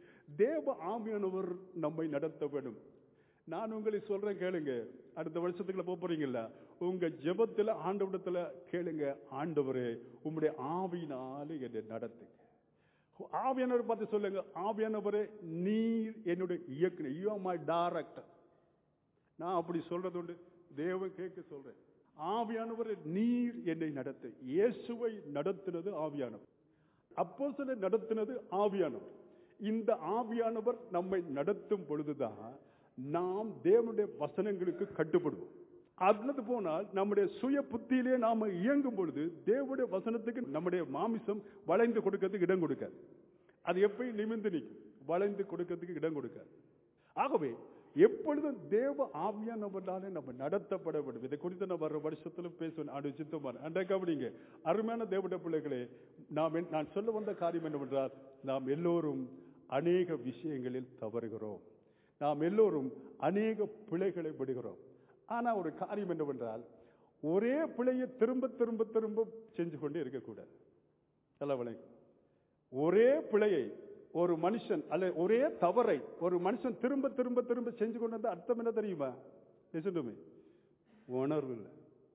தேவ ஆமியானவர் நம்மை நடத்த வேண்டும் நான் உங்களை சொல்றேன் கேளுங்க அடுத்த வருஷத்துக்குள்ள போக போறீங்கல்ல உங்க ஜெபத்துல ஆண்டவடத்துல கேளுங்க ஆண்டவரே உம்முடைய ஆவியினால என்னை நடத்துங்க ஆவியானவர் பார்த்து சொல்லுங்க ஆவியானவரே நீர் என்னுடைய இயக்குனர் யூ ஆர் மை டைரக்டர் நான் அப்படி சொல்றது உண்டு தேவன் கேட்க சொல்றேன் ஆவியானவர் நீர் என்னை நடத்து இயேசுவை நடத்தினது ஆவியானவர் அப்போ நடத்தினது ஆவியானவர் இந்த ஆவியானவர் நம்மை நடத்தும் பொழுதுதான் நாம் தேவனுடைய வசனங்களுக்கு கட்டுப்படுவோம் அல்லது போனால் நம்முடைய சுய புத்தியிலே நாம இயங்கும் பொழுது தேவனுடைய வசனத்துக்கு நம்முடைய மாமிசம் வளைந்து கொடுக்கிறதுக்கு இடம் கொடுக்காது அது எப்பயும் நிமிர்ந்து நிற்கும் வளைந்து கொடுக்கிறதுக்கு இடம் கொடுக்காது ஆகவே எப்பொழுதும் தேவ ஆவியானவர்களாலே நம்ம நடத்தப்பட வேண்டும் இதை குறித்து நான் வர வருஷத்துல பேசுவேன் ஆண்டு சித்தமான அன்றை கவனிங்க அருமையான தேவட பிள்ளைகளே நாம் என்- நான் சொல்ல வந்த காரியம் என்னவென்றால் நாம் எல்லோரும் அநேக விஷயங்களில் தவறுகிறோம் நாம் எல்லோரும் அநேக பிழைகளை விடுகிறோம் ஆனா ஒரு காரியம் என்னவென்றால் ஒரே பிழையை திரும்ப திரும்ப திரும்ப செஞ்சு கொண்டே இருக்கக்கூடாது நல்லா வணக்கம் ஒரே பிழையை ஒரு மனுஷன் அல்ல ஒரே தவறை ஒரு மனுஷன் திரும்ப திரும்ப திரும்ப செஞ்சு கொண்டு வந்தா அர்த்தம் என்ன தெரியுமா லிசன் உணர்வு இல்லை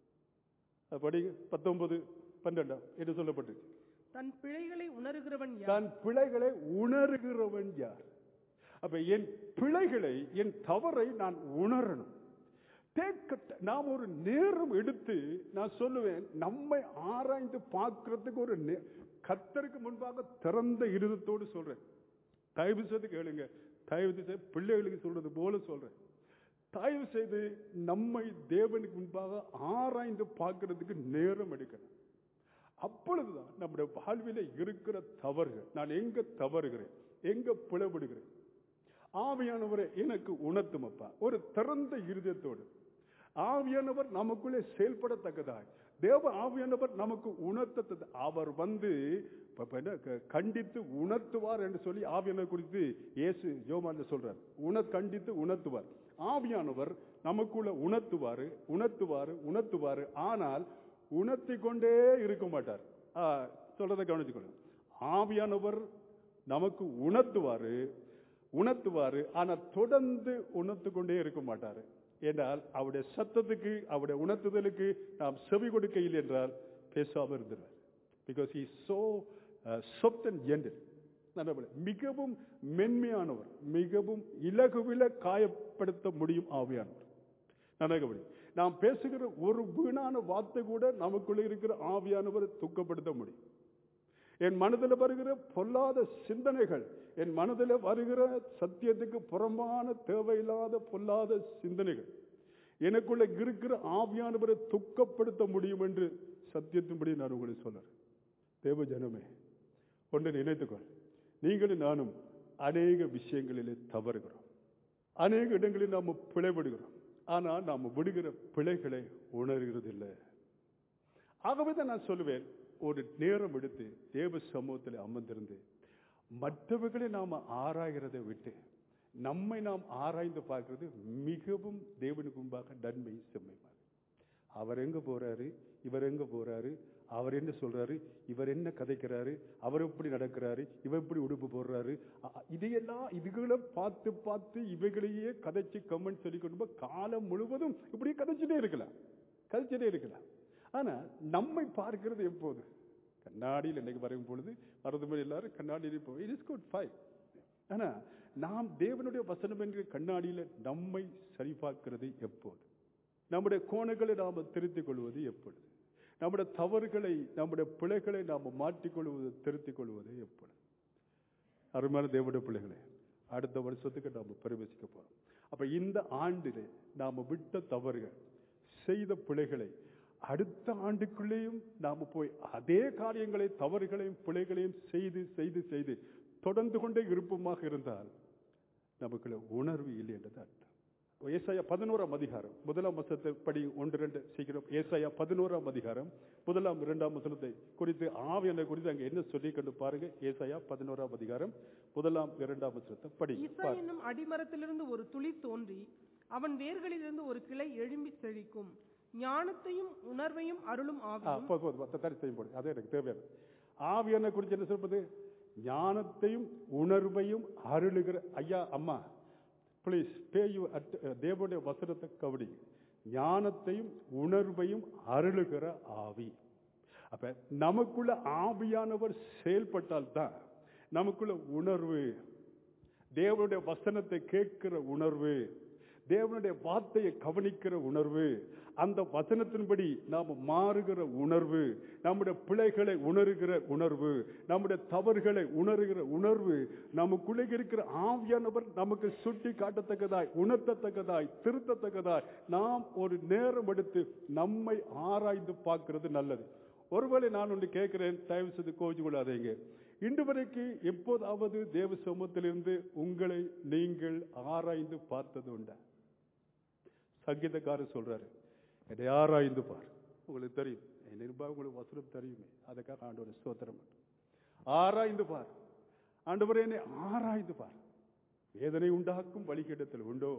அது படிங்க பத்தொன்பது பன்னெண்டாம் என்று சொல்லப்பட்டிருக்கு தன் பிழைகளை உணர்கிறவன் யார் தன் பிழைகளை உணர்கிறவன் யார் அப்ப என் பிழைகளை என் தவறை நான் உணரணும் Take a ti- நாம் ஒரு நேரம் எடுத்து நான் சொல்லுவேன் நம்மை ஆராய்ந்து பார்க்கிறதுக்கு ஒரு நே- கர்த்தருக்கு முன்பாக திறந்த இருதத்தோடு சொல்றேன் தயவு செய்து கேளுங்க தயவு செய்து பிள்ளைகளுக்கு சொல்றது போல சொல்றேன் தயவு செய்து நம்மை தேவனுக்கு முன்பாக ஆராய்ந்து பார்க்கிறதுக்கு நேரம் எடுக்கணும் அப்பொழுதுதான் நம்முடைய வாழ்வில இருக்கிற தவறுகள் நான் எங்க தவறுகிறேன் எங்க பிளவிடுகிறேன் ஆவியானவரை எனக்கு உணர்த்தும் அப்பா ஒரு திறந்த இருதயத்தோடு ஆவியானவர் நமக்குள்ளே செயல்படத்தக்கதாய் தேவ ஆவியானவர் நமக்கு உணர்த்த அவர் வந்து இப்ப இப்ப என்ன, க- கண்டித்து உணர்த்துவார் என்று சொல்லி ஆவியானவர் குறித்து இயேசு யோவான்ல சொல்றார் உண கண்டித்து உணர்த்துவார் ஆவியானவர் நமக்குள்ள உணர்த்துவாரு உணர்த்துவாரு உணர்த்துவாரு ஆனால் உணர்த்தி கொண்டே இருக்க மாட்டார் ஆ, சொல்றதை கவனிச்சுக்கணும் ஆவியானவர் நமக்கு உணர்த்துவாரு உணர்த்துவாரு ஆனா தொடர்ந்து உணர்த்து கொண்டே இருக்க மாட்டாரு என்றால் அவருடைய சத்தத்துக்கு அவருடைய உணர்த்துதலுக்கு நாம் செவி கொடுக்கையில் என்றால் பேசாம இருந்துருவார் because he so soft and gentle நல்லபடி. மிகவும் மென்மையானவர் மிகவும் இலகுவில காயப்படுத்த முடியும் ஆவியானவர் நனகபடி நாம் பேசுகிற ஒரு வீணான வார்த்தை கூட நமக்குள்ள இருக்கிற ஆவியானவரை துக்கப்படுத்த முடியும் என் மனதில் வருகிற பொல்லாத சிந்தனைகள் என் மனதில் வருகிற சத்தியத்துக்கு புறம்பான தேவையில்லாத பொல்லாத சிந்தனைகள் எனக்குள்ள இருக்கிற ஆவியானவரை துக்கப்படுத்த முடியும் என்று சத்தியத்தின்படி நான் உங்களுக்கு சொல்றேன் தேவ ஜனமே ஒன்று நினைத்துக்கொள் நீங்களும் நானும் அநேக விஷயங்களிலே தவறுகிறோம் அநேக இடங்களில் நாம் பிழைபடுகிறோம் ஆனால் நாம் விடுகிற பிழைகளை உணர்கிறதில்லை ஆகவே தான் நான் சொல்லுவேன் ஒரு நேரம் எடுத்து தேவ சமூகத்தில் அமர்ந்திருந்து மற்றவர்களை நாம் ஆராய்கிறதை விட்டு நம்மை நாம் ஆராய்ந்து பார்க்கிறது மிகவும் தேவனுக்கு முன்பாக நன்மை செம்மைமாக அவர் எங்க போறாரு இவர் எங்க போறாரு அவர் என்ன சொல்றாரு இவர் என்ன கதைக்கிறாரு அவர் எப்படி நடக்கிறாரு இவர் எப்படி உடுப்பு போடுறாரு அ- அ- இதையெல்லாம் இதுகளை பார்த்து பார்த்து இவைகளையே கதைச்சு கமெண்ட் சொல்லி கொண்டு போய் காலம் முழுவதும் இப்படி கதைச்சுட்டே இருக்கலாம் கதைச்சுட்டே இருக்கலாம் ஆனா நம்மை பார்க்கிறது எப்போது கண்ணாடியில் இன்னைக்கு வரும் பொழுது வரது மாதிரி எல்லாரும் கண்ணாடியில் போய் இட் இஸ் குட் ஃபைன் ஆனா நாம் தேவனுடைய வசனம் என்கிற கண்ணாடியில நம்மை சரிபார்க்கிறது எப்போது நம்முடைய கோணங்களை நாம் திருத்திக் கொள்வது எப்பொழுது நம்முடைய தவறுகளை நம்முடைய பிழைகளை நாம் மாற்றிக்கொள்வது திருத்திக் கொள்வது எப்பொழுது அருமையான தேவனுடைய பிள்ளைகளே அடுத்த வருஷத்துக்கு நாம் பிரவேசிக்க போறோம் அப்ப இந்த ஆண்டிலே நாம விட்ட தவறுகள் செய்த பிழைகளை அடுத்த ஆண்டுக்குள்ளேயும் நாம போய் அதே காரியங்களை தவறுகளையும் பிழைகளையும் செய்து செய்து செய்து தொடர்ந்து கொண்டே இருப்போமாக இருந்தால் நமக்குள்ள உணர்வு இல்லை என்றது அர்த்தம் ஏசாயா பதினோராம் அதிகாரம் முதலாம் வசனத்தை படி ஒன்று ரெண்டு சீக்கிரம் ஏசாயா பதினோராம் அதிகாரம் முதலாம் இரண்டாம் வசனத்தை குறித்து ஆவியனை குறித்து அங்க என்ன சொல்லி கண்டு பாருங்க ஏசாயா பதினோராம் அதிகாரம் முதலாம் இரண்டாம் வசனத்தை படி ஈசா என்னும் அடிமரத்திலிருந்து ஒரு துளி தோன்றி அவன் வேர்களிலிருந்து ஒரு கிளை எழும்பி செழிக்கும் ஞானத்தையும் உணர்வையும் அருளும் ஆ, ஆவியும் போதும், போதும். மத்த தரிசனம் போடு அது எனக்கு தேவையான ஆவியனை குறித்து என்ன சொல்றது ஞானத்தையும் உணர்வையும் அருளுகிற ஐயா அம்மா ப்ளீஸ் பே யூ அட் தேவனுடைய வசனத்தை கவடி ஞானத்தையும் உணர்வையும் அருளுகிற ஆவி அப்ப நமக்குள்ள ஆவியானவர் செயல்பட்டால் தான் நமக்குள்ள உணர்வு தேவனுடைய வசனத்தை கேட்கிற உணர்வு தேவனுடைய வார்த்தையை கவனிக்கிற உணர்வு அந்த வசனத்தின்படி நாம் மாறுகிற உணர்வு நம்முடைய பிழைகளை உணர்கிற உணர்வு நம்முடைய தவறுகளை உணர்கிற உணர்வு நமக்குள்ளே இருக்கிற ஆவியானவர் நமக்கு சுட்டி காட்டத்தக்கதாய் உணர்த்தத்தக்கதாய் திருத்தத்தக்கதாய் நாம் ஒரு நேரம் எடுத்து நம்மை ஆராய்ந்து பார்க்கிறது நல்லது ஒருவேளை நான் ஒன்று கேட்கிறேன் தயவு செய்து கோவிச்சு கொள்ளாதீங்க இன்று வரைக்கும் எப்போதாவது தேவ சமூகத்திலிருந்து உங்களை நீங்கள் ஆராய்ந்து பார்த்தது உண்டா சங்கீதக்காரர் சொல்றாரு என்னை ஆராய்ந்து பார் உங்களுக்கு தெரியும் என் நிருபா உங்களுக்கு வசனம் தெரியுமே அதுக்காக ஆண்டவர் ஸ்தோத்திரம் பண்ணு. ஆராய்ந்து பார் ஆண்டவரே என்னை ஆராய்ந்து பார் வேதனை உண்டாக்கும் வழிகேட்டத்தில் உண்டோ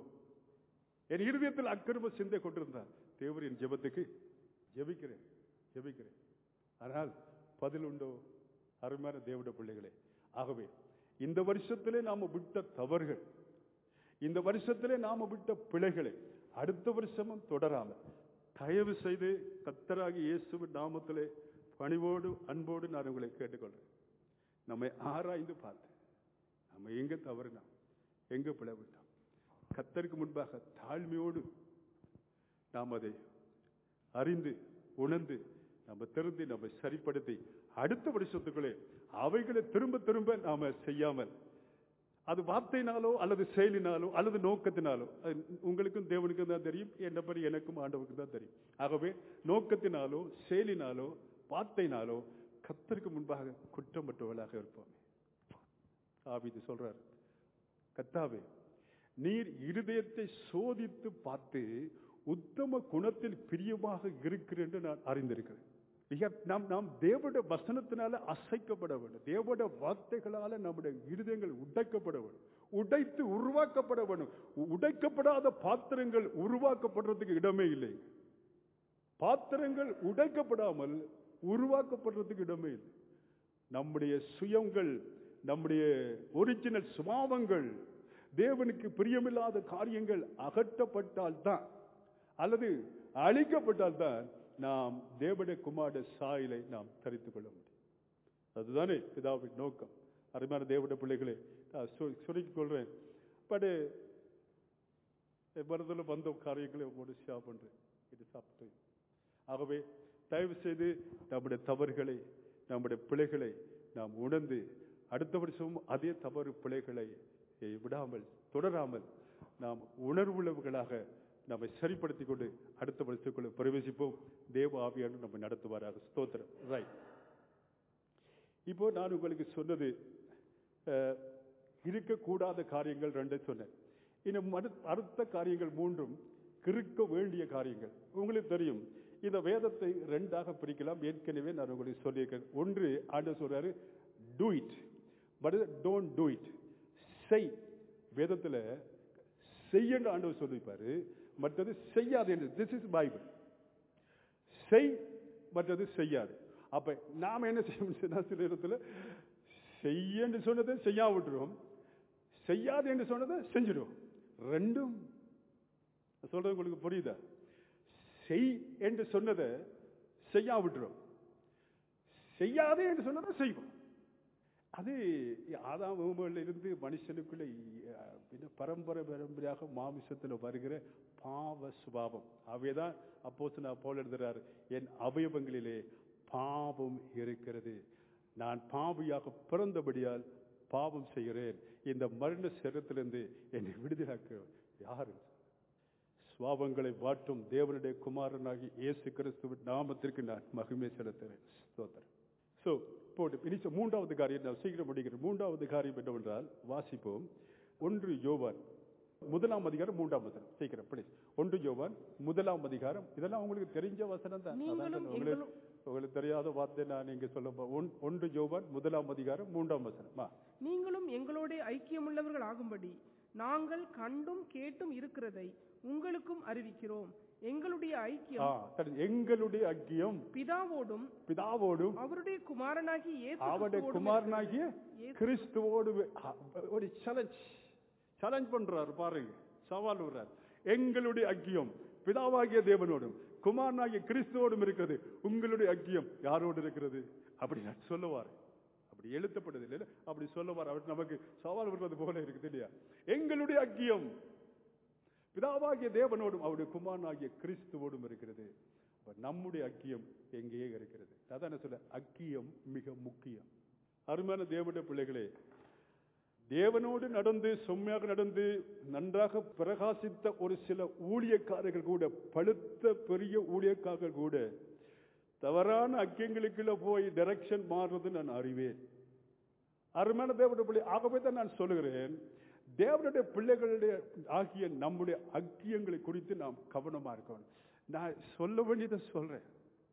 என் இருதயத்தில் அக்கிரம சிந்தை கொண்டிருந்தார் தேவர் என் ஜெபத்துக்கு ஜெபிக்கிறேன் ஜெபிக்கிறேன் ஆனால் பதில் உண்டோ அருமையான தேவட பிள்ளைகளே ஆகவே இந்த வருஷத்திலே நாம விட்ட தவறுகள் இந்த வருஷத்திலே நாம விட்ட பிழைகளை அடுத்த வருஷமும் தொடராமல் தயவு செய்து கத்தராகி இயேசுவின் நாமத்திலே பணிவோடு அன்போடு நான் உங்களை கேட்டுக்கொள்றேன் நம்மை ஆராய்ந்து பார்த்து நம்ம எங்க தவறுனோம் எங்க பிளவிட்டோம் கத்தருக்கு முன்பாக தாழ்மையோடு நாம் அதை அறிந்து உணர்ந்து நம்ம திருந்தி நம்ம சரிப்படுத்தி அடுத்த வருஷத்துக்குள்ளே அவைகளை திரும்ப திரும்ப நாம செய்யாமல் அது வார்த்தையினாலோ அல்லது செயலினாலோ அல்லது நோக்கத்தினாலோ அது உங்களுக்கும் தேவனுக்கும் தான் தெரியும் என்னபடி எனக்கும் ஆண்டவருக்கும் தான் தெரியும் ஆகவே நோக்கத்தினாலோ செயலினாலோ வார்த்தையினாலோ கத்தருக்கு முன்பாக குற்றமற்றவர்களாக இருப்போமே ஆபிது சொல்றார் கத்தாவே நீர் இருதயத்தை சோதித்து பார்த்து உத்தம குணத்தில் பிரியமாக இருக்கிறேன் என்று நான் அறிந்திருக்கிறேன் We have- நாம் நாம் தேவனுடைய வசனத்தினால அசைக்கப்பட வேண்டும் தேவனுடைய வார்த்தைகளால நம்முடைய இருதயங்கள் உடைக்கப்பட வேண்டும் உடைத்து உருவாக்கப்பட வேண்டும் உ- உடைக்கப்படாத பாத்திரங்கள் உருவாக்கப்படுறதுக்கு இடமே இல்லை பாத்திரங்கள் உடைக்கப்படாமல் உருவாக்கப்படுறதுக்கு இடமே இல்லை நம்முடைய சுயங்கள் நம்முடைய ஒரிஜினல் சுபாவங்கள் தேவனுக்கு பிரியமில்லாத காரியங்கள் அகற்றப்பட்டால் தான் அல்லது அழிக்கப்பட்டால் தான் நாம் தேவனுடைய குமார சாயலை நாம் தரித்துக் கொள்ள முடியும் அதுதானே பிதாவின் நோக்கம் அருமையான தேவனுடைய பிள்ளைகளே நான் சொ- சொல்லிக் கொள்றேன் பட் மனதில் வந்த காரியங்களை உங்களோட ஷேர் பண்றேன் இது சாப்பிட்டு ஆகவே தயவு செய்து நம்முடைய தவறுகளை நம்முடைய பிழைகளை நாம் உணர்ந்து அடுத்த வருஷமும் அதே தவறு பிழைகளை eh, விடாமல் தொடராமல் நாம் உணர்வுள்ளவர்களாக நம்மை சரிப்படுத்திக் கொண்டு அடுத்த வருஷத்துக்குள்ள பிரவேசிப்போம் தேவ ஆவியானவர் நம்ம நடத்துவாராக ஸ்தோத்திரம் ரைட் இப்போ நான் உங்களுக்கு சொன்னது அஹ், இருக்கக்கூடாத காரியங்கள் ரெண்டை சொன்னேன் இன்னும் மறு- அடுத்த காரியங்கள் மூன்றும் இருக்க வேண்டிய காரியங்கள் உங்களுக்கு தெரியும் இந்த வேதத்தை ரெண்டாக பிரிக்கலாம் ஏற்கனவே நான் உங்களுக்கு சொல்லியிருக்கேன் ஒன்று ஆண்டு சொல்றாரு do it but don't do it செய் வேதத்துல செய்யன்னு ஆண்டவர் சொல்லியிருப்பாரு மற்றது செய்யாது என்று திஸ் இஸ் பைபிள் செய் மற்றது செய்யாது அப்ப நாம என்ன செய்யணும் சொன்னா சில இடத்துல செய்ய என்று சொன்னதை செய்யா விட்டுருவோம் செய்யாது என்று சொன்னதை செஞ்சிடுவோம் ரெண்டும் நான் சொல்றது உங்களுக்கு புரியுதா செய் என்று சொன்னதை செய்யா விட்டுரும் செய்யாதே என்று சொன்னதை செய்வோம் அது ஆதாம் உமல்ல இருந்து மனுஷனுக்குள்ள அஹ், பின்ன பரம்பரை பரம்பரையாக மாமிசத்தில் வருகிற பாவ சுபாவம் அவைதான் அப்போ நான் போல எழுதுறாரு என் அவயவங்களிலே பாவம் இருக்கிறது நான் பாவியாக பிறந்தபடியால் பாவம் செய்கிறேன் இந்த மரண சரத்திலிருந்து என்னை விடுதலாக்க யாரு சுவாபங்களை வாட்டும் தேவனுடைய குமாரனாகி இயேசு கிறிஸ்துவின் நாமத்திற்கு நான் மகிமை செலுத்துகிறேன் ஸ்தோத்திரம் ஸோ போட்டு இனிச்ச மூன்றாவது காரியம் நான் சீக்கிரம் முடிக்கிறேன் மூன்றாவது காரியம் என்னவென்றால் வாசிப்போம் ஒன்று யோவான் முதலாம் அதிகாரம் மூன்றாம் வசனம் சீக்கிரம் ப்ளீஸ் ஒன்று யோவான் முதலாம் அதிகாரம் இதெல்லாம் உங்களுக்கு தெரிஞ்ச வசனம் தான் நீங்களும் அதான் உங்களுக்கு எங்களும் உங்களுக்கு தெரியாத வார்த்தை நான் இங்க சொல்ல போ- ஒன்- ஒன்று யோவான் முதலாம் அதிகாரம் மூன்றாம் வசனம் ஆ. நீங்களும் எங்களோட ஐக்கியமுள்ளவர்கள் ஆகும்படி நாங்கள் கண்டும் கேட்டும் இருக்கிறதை உங்களுக்கும் அறிவிக்கிறோம் எங்களுடைய ஆ, ஐக்கியம் சரி. எங்களுடைய ஐக்கியம் பிதாவோடும் பிதாவோடும் அவருடைய குமாரனாகி இயேசு அவருடைய கிறிஸ்துவோடும் குமாரனாகிய இயேசு- கிறிஸ்துவோடு அ, ஒரு சேலஞ்ச் சேலஞ்ச் பண்றாரு பாருங்க சவால் விடுறார் எங்களுடைய ஐக்கியம் பிதாவாகிய தேவனோடும் குமாரனாகிய கிறிஸ்துவோடும் இருக்கிறது உங்களுடைய ஐக்கியம் யாரோடு இருக்கிறது அப்படி நான் சொல்லுவார் அப்படி எழுத்தப்பட்டது இல்லை அப்படி சொல்லுவார் அவர் நமக்கு சவால் விடுறது போல இருக்குது இல்லையா எங்களுடைய ஐக்கியம் பிதாவாகிய தேவனோடும் அவருடைய குமாரனாகிய கிறிஸ்துவோடும் இருக்கிறது அப்ப நம்முடைய அக்கியம் எங்கேயே இருக்கிறது அதான் சொல்ல அக்கியம் மிக முக்கியம் அருமையான தேவனுடைய பிள்ளைகளே தேவனோடு நடந்து செம்மையாக நடந்து நன்றாக பிரகாசித்த ஒரு சில ஊழியக்காரர்கள் கூட பழுத்த பெரிய ஊழியக்காரர்கள் கூட தவறான அக்கியங்களுக்குள்ள போய் டைரக்ஷன் மாறுறது நான் அறிவேன் அருமையான தேவனுடைய பிள்ளை ஆகவே தான் நான் சொல்லுகிறேன் தேவனுடைய பிள்ளைகளுடைய ஆகிய நம்முடைய அக்கியங்களை குறித்து நாம் கவனமா இருக்கணும் நான் சொல்ல வேண்டியதை சொல்றேன்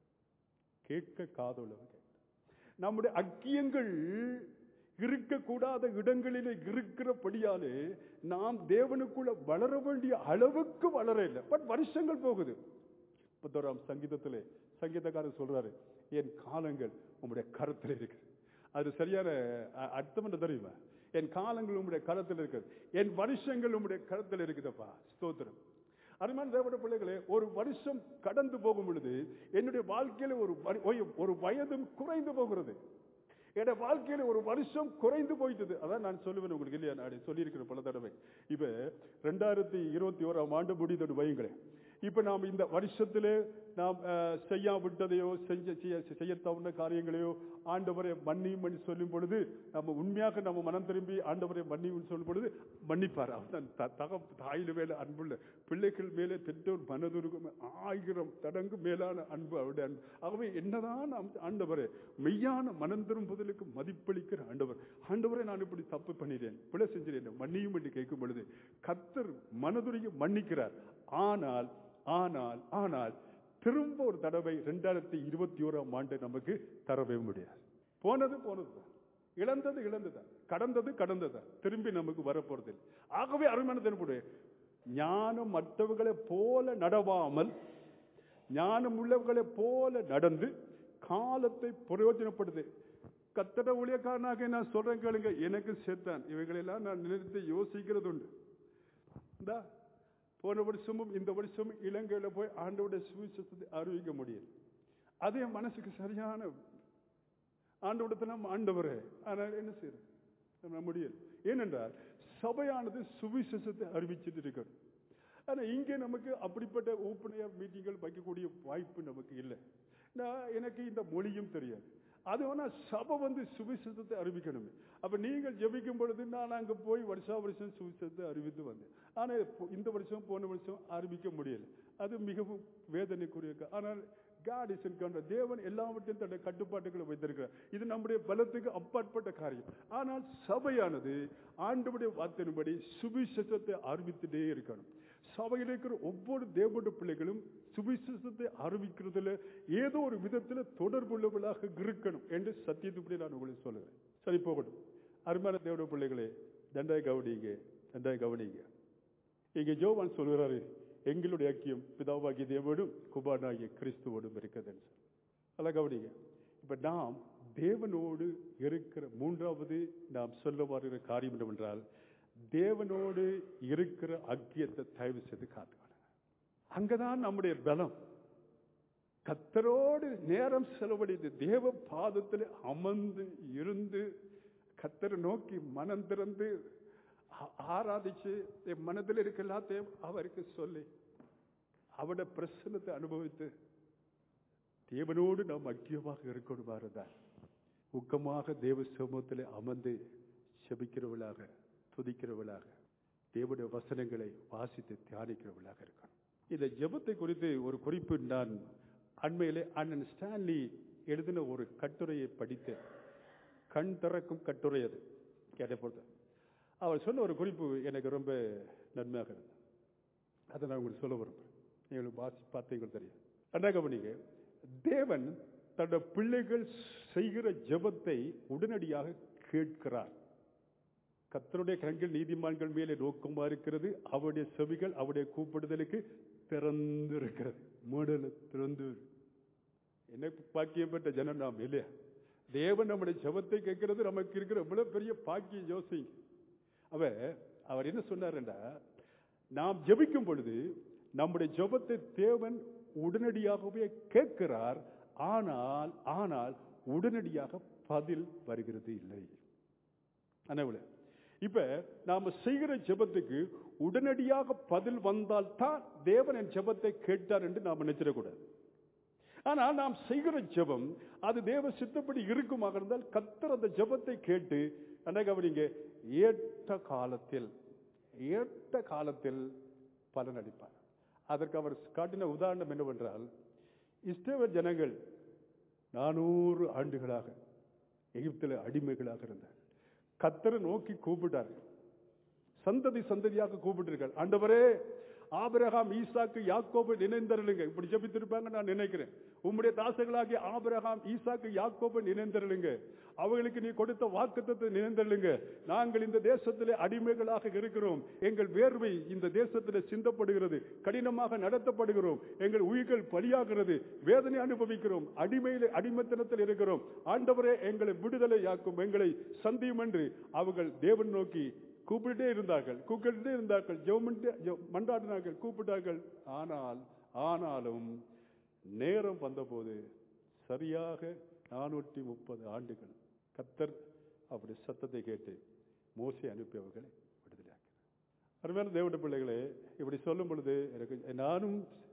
கேட்க காதுள்ளவங்க நம்முடைய அக்கியங்கள் இருக்கக்கூடாத இடங்களிலே இருக்கிறபடியாலே நாம் தேவனுக்குள்ள வளர வேண்டிய அளவுக்கு வளர இல்லை பட் வருஷங்கள் போகுது முப்பத்தோராம் சங்கீதத்திலே சங்கீதக்காரர் சொல்றாரு என் காலங்கள் உம்முடைய கரத்தில் இருக்கு அது சரியான அ- அர்த்தம் என்ன தெரியுமா என் காலங்கள் உம்முடைய கரத்தில் இருக்குது என் வருஷங்கள் உம்முடைய கரத்தில் இருக்குதப்பா ஸ்தோத்திரம் அருமையான தேவனுடைய பிள்ளைகளே ஒரு வருஷம் கடந்து போகும் பொழுது என்னுடைய வாழ்க்கையில ஒரு வரி- ஒய்- ஒரு வயதும் குறைந்து போகிறது என்னோட வாழ்க்கையில ஒரு வருஷம் குறைந்து போயிட்டது அதான் நான் சொல்லுவேன் உங்களுக்கு இல்லையா நான் சொல்லியிருக்கிறேன் பல தடவை இப்ப ரெண்டாயிரத்தி இருபத்தி ஓராம் ஆண்டு முடிந்தது வையுங்களேன் இப்ப நாம் இந்த வருஷத்திலே நாம் அஹ், செய்யாவிட்டதையோ செஞ்ச செய்ய- செய்ய தவறின காரியங்களையோ ஆண்டவரை மன்னியும் என்று சொல்லும் பொழுது நம்ம உண்மையாக நம்ம மனம் திரும்பி ஆண்டவரை மன்னியும் சொல்லும் பொழுது மன்னிப்பார் அவன் த- தக தாயில மேல அன்புள்ள பிள்ளைகள் மேலே பெற்றோர் மனதுருகும் ஆயிரம் தடங்கு மேலான அன்பு அவருடைய அன்பு ஆகவே என்னதான் நாம் ஆண்டவரே மெய்யான மனம் திரும்புதலுக்கு மதிப்பளிக்கிற ஆண்டவர் ஆண்டவரை நான் இப்படி தப்பு பண்ணிட்டேன் பிழை செஞ்சிட்டேன் மன்னியும் என்று கேட்கும் பொழுது கத்தர் மனதுரையும் மன்னிக்கிறார் ஆனால் ஆனால் ஆனால் திரும்ப ஒரு தடவை ரெண்டாயிரத்தி இருபத்தி ஓராம் ஆண்டு நமக்கு தரவே முடியாது போனது போனதுதான் இழந்தது இழந்ததுதான் கடந்தது கடந்ததுதான் திரும்பி நமக்கு வரப்போறது இல்லை ஆகவே அருமையான தினப்புடைய ஞானம் மற்றவர்களை போல நடவாமல் ஞானம் உள்ளவர்களை போல நடந்து காலத்தை பிரயோஜனப்படுது கத்தட ஊழியக்காரனாக நான் சொல்றேன் கேளுங்க எனக்கு சேர்த்தான் இவைகளெல்லாம் நான் நினைத்து யோசிக்கிறது உண்டு இந்தா, போன வருஷமும் இந்த வருஷமும் இலங்கையில போய் ஆண்டோட சுவிசேஷத்தை அறிவிக்க முடியும் அது என் மனசுக்கு சரியான ஆண்டோடத்தை நம்ம ஆண்டவரே ஆனால் என்ன செய்யறது நம்ம முடியல ஏனென்றால் சபையானது சுவிசேஷத்தை அறிவிச்சிட்டு இருக்கிறது ஆனா இங்கே நமக்கு அப்படிப்பட்ட ஓப்பனையர் மீட்டிங்கள் வைக்கக்கூடிய வாய்ப்பு நமக்கு இல்லை நான் எனக்கு இந்த மொழியும் தெரியாது அது வேணா சபை வந்து சுவிசேஷத்தை அறிவிக்கணுமே அப்ப நீங்கள் ஜெபிக்கும் பொழுது நான் அங்க போய் வருஷா வருஷம் சுவிசேஷத்தை அறிவித்து வந்தேன் ஆனா இப்போ இந்த வருஷம் போன வருஷம் அறிவிக்க முடியல அது மிகவும் வேதனைக்குரிய கா- ஆனால் காட் இஸ் கண்ட தேவன் எல்லாவற்றையும் தன்னுடைய கட்டுப்பாட்டுகளை வைத்திருக்கிறார் இது நம்முடைய பலத்துக்கு அப்பாற்பட்ட காரியம் ஆனால் சபையானது ஆண்டவருடைய வார்த்தையின்படி சுவிசேஷத்தை அறிவித்துட்டே இருக்கணும் சபையில் இருக்கிற ஒவ்வொரு தேவனுடைய பிள்ளைகளும் சுவிசேஷத்தை அறிவிக்கிறதுல ஏதோ ஒரு விதத்துல தொடர்புள்ளவர்களாக இருக்கணும் என்று சத்தியத்துப்படி நான் உங்களுக்கு சொல்லுகிறேன் சரி போகட்டும் அருமையான தேவனுடைய பிள்ளைகளே தண்டாய் கவனிங்க தண்டாய் கவனிங்க இங்க ஜோவான் சொல்கிறாரு எங்களுடைய ஐக்கியம் பிதாவாகிய தேவனும் குமாரனாகிய கிறிஸ்துவோடும் இருக்கிறதுன்னு சொல்லி. நல்லா கவனிங்க இப்ப நாம் தேவனோடு இருக்கிற மூன்றாவது நாம் சொல்ல வருகிற காரியம் என்னவென்றால் தேவனோடு இருக்கிற ஐக்கியத்தை தயவு செய்து காத்துக்கணும் அங்கதான் நம்முடைய பலம் கத்தரோடு நேரம் செலவழித்து தேவ பாதத்தில் அமர்ந்து இருந்து கத்தரை நோக்கி மனம் திறந்து ஆ- ஆராதிச்சு என் மனதில் இருக்க எல்லாத்தையும் அவருக்கு சொல்லி அவட பிரசன்னத்தை அனுபவித்து தேவனோடு நாம் ஐக்கியமாக இருக்கணுமாறுதான் ஊக்கமாக தேவ சமூகத்தில் அமர்ந்து செபிக்கிறவளாக துதிக்கிறவளாக தேவனுடைய வசனங்களை வாசித்து தியானிக்கிறவளாக இருக்கணும் இந்த ஜெபத்தை குறித்து ஒரு குறிப்பு நான் அண்மையிலே அண்ணன் ஸ்டான்லி எழுதின ஒரு கட்டுரையை படித்தேன் கண் திறக்கும் கட்டுரை அது கேட்ட பொறுத்த அவர் சொன்ன ஒரு குறிப்பு எனக்கு ரொம்ப நன்மையாக இருந்தது அதை நான் உங்களுக்கு சொல்ல விரும்புகிறேன் நீங்களுக்கு வாசி பார்த்தீங்க தெரியும் என்ன கவனிங்க தேவன் தன்னுடைய பிள்ளைகள் செய்கிற ஜெபத்தை உடனடியாக கேட்கிறார் கர்த்தருடைய கண்கள் நீதிமான்கள் மேலே நோக்கமா இருக்கிறது அவருடைய செவிகள் அவருடைய கூப்பிடுதலுக்கு திறந்து இருக்கிறது மூடல திறந்து என்ன பாக்கியம் பெற்ற ஜனம் நாம் இல்லையா தேவன் நம்முடைய ஜெபத்தை கேட்கிறது நமக்கு இருக்கிற இவ்வளவு பெரிய பாக்கியம் யோசிங்க அவ அவர் என்ன சொன்னாருண்டா நாம் ஜெபிக்கும் பொழுது நம்முடைய ஜெபத்தை தேவன் உடனடியாகவே கேட்கிறார் ஆனால் ஆனால் உடனடியாக பதில் வருகிறது இல்லை அனவுல இப்ப நாம செய்கிற ஜெபத்துக்கு உடனடியாக பதில் வந்தால் தான் தேவன் என் ஜெபத்தை கேட்டார் என்று நாம் நினைச்சிடக்கூடாது ஆனால் நாம் செய்கிற ஜெபம் அது தேவ சித்தப்படி இருக்குமாக இருந்தால் கத்தர் அந்த ஜெபத்தை கேட்டு என்ன கவனிங்க ஏற்ற காலத்தில் ஏற்ற காலத்தில் பலனளிப்பார் அதற்கு அவர் காட்டின உதாரணம் என்னவென்றால் இஸ்ரவேல் ஜனங்கள் நானூறு ஆண்டுகளாக எகிப்தில் அடிமைகளாக இருந்தார் கத்தரை நோக்கி கூப்பிட்டார்கள் சந்ததி சந்ததியாக கூப்பிட்டிருக்கார் ஆண்டவரே ஆபிரகாம் ஈசாக்கு யாக்கோபு நினைந்தருளுங்க இப்படி ஜெபித்திருப்பாங்க நான் நினைக்கிறேன் உம்முடைய தாசர்களாகிய ஆபிரகாம் ஈசாக்கு யாக்கோபு நினைந்தருளுங்க அவர்களுக்கு நீ கொடுத்த வாக்குத்தத்தை நினைந்தருளுங்க நாங்கள் இந்த தேசத்திலே அடிமைகளாக இருக்கிறோம் எங்கள் வேர்வை இந்த தேசத்திலே சிந்தப்படுகிறது கடினமாக நடத்தப்படுகிறோம் எங்கள் உயிர்கள் பலியாகிறது வேதனை அனுபவிக்கிறோம் அடிமையிலே அடிமைத்தனத்தில் இருக்கிறோம் ஆண்டவரே எங்களை விடுதலை யாக்கும் எங்களை சந்தியும் என்று அவர்கள் தேவன் நோக்கி கூப்பிட்டே இருந்தார்கள் கூப்பிட்டே இருந்தார்கள் ஜெவமன்ட்டு மன்றாடினார்கள் கூப்பிட்டார்கள் ஆனால் ஆனாலும் நேரம் வந்தபோது சரியாக நானூற்றி முப்பது ஆண்டுகள் கத்தர் அப்படி சத்தத்தை கேட்டு மோசி அனுப்பி அவர்களை விடுதலையாக்கினார் அருமையான தேவட பிள்ளைகளே இப்படி சொல்லும் பொழுது எனக்கு நானும்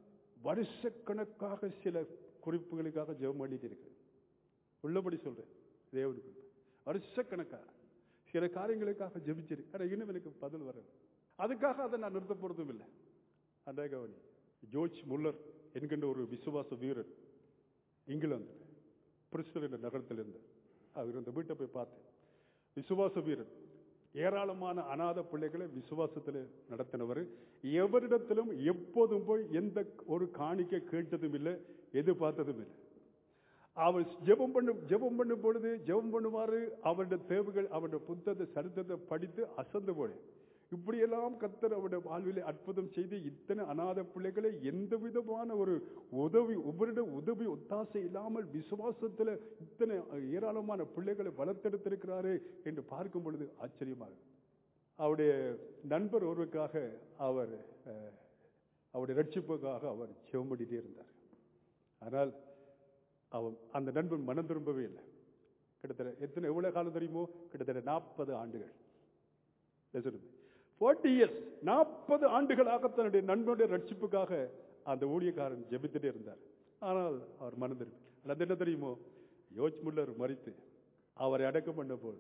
வருஷக்கணக்காக சில குறிப்புகளுக்காக ஜெபம் பண்ணிட்டு இருக்கிறேன் உள்ளபடி சொல்றேன் தேவனுக்கு வருஷக்கணக்காக சில காரியங்களுக்காக ஜெபிச்சிருக்கு ஆனால் இன்னும் எனக்கு பதில் வரல அதுக்காக அதை நான் நிறுத்த போறதும் இல்லை அந்த கவனி ஜோர்ஜ் முல்லர் என்கின்ற ஒரு விசுவாச வீரர் இங்கிலாந்து பிரிஸ்டல் என்ற நகரத்தில் இருந்தார் அவர் அந்த வீட்டை போய் பார்த்தேன் விசுவாச வீரர் ஏராளமான அநாத பிள்ளைகளை விசுவாசத்தில் நடத்தினவர் எவரிடத்திலும் எப்போதும் போய் எந்த ஒரு காணிக்கை கேட்டதும் இல்லை எதிர்பார்த்ததும் இல்லை அவர் ஜெபம் பண்ணு ஜெபம் பண்ணும் பொழுது ஜெபம் பண்ணுவாரு அவருடைய தேவைகள் அவருடைய புத்தகத்தை சரித்திரத்தை படித்து அசந்து போடு இப்படியெல்லாம் கத்தர் அவருடைய வாழ்விலே அற்புதம் செய்து இத்தனை அநாத பிள்ளைகளை எந்த விதமான ஒரு உதவி ஒவ்வொருட உதவி ஒத்தாசை இல்லாமல் விசுவாசத்துல இத்தனை ஏராளமான பிள்ளைகளை வளர்த்தெடுத்திருக்கிறாரு என்று பார்க்கும் பொழுது ஆச்சரியமாக அவருடைய நண்பர் ஒருவருக்காக அவர் அஹ், அவருடைய ரட்சிப்புக்காக அவர் ஜெபம் பண்ணிட்டே இருந்தார் ஆனால் அவன் அந்த நண்பன் மனம் திரும்பவே இல்லை கிட்டத்தட்ட எத்தனை எவ்வளவு காலம் தெரியுமோ கிட்டத்தட்ட நாற்பது ஆண்டுகள் ஃபார்ட்டி இயர்ஸ் நாற்பது ஆண்டுகளாக தன்னுடைய நண்பனுடைய ரட்சிப்புக்காக அந்த ஊழியக்காரன் ஜெபித்துட்டே இருந்தார் ஆனால் அவர் மனம் திரும்பி அது என்ன தெரியுமோ யோச் முல்லர் மறித்து அவரை அடக்கம் பண்ண போது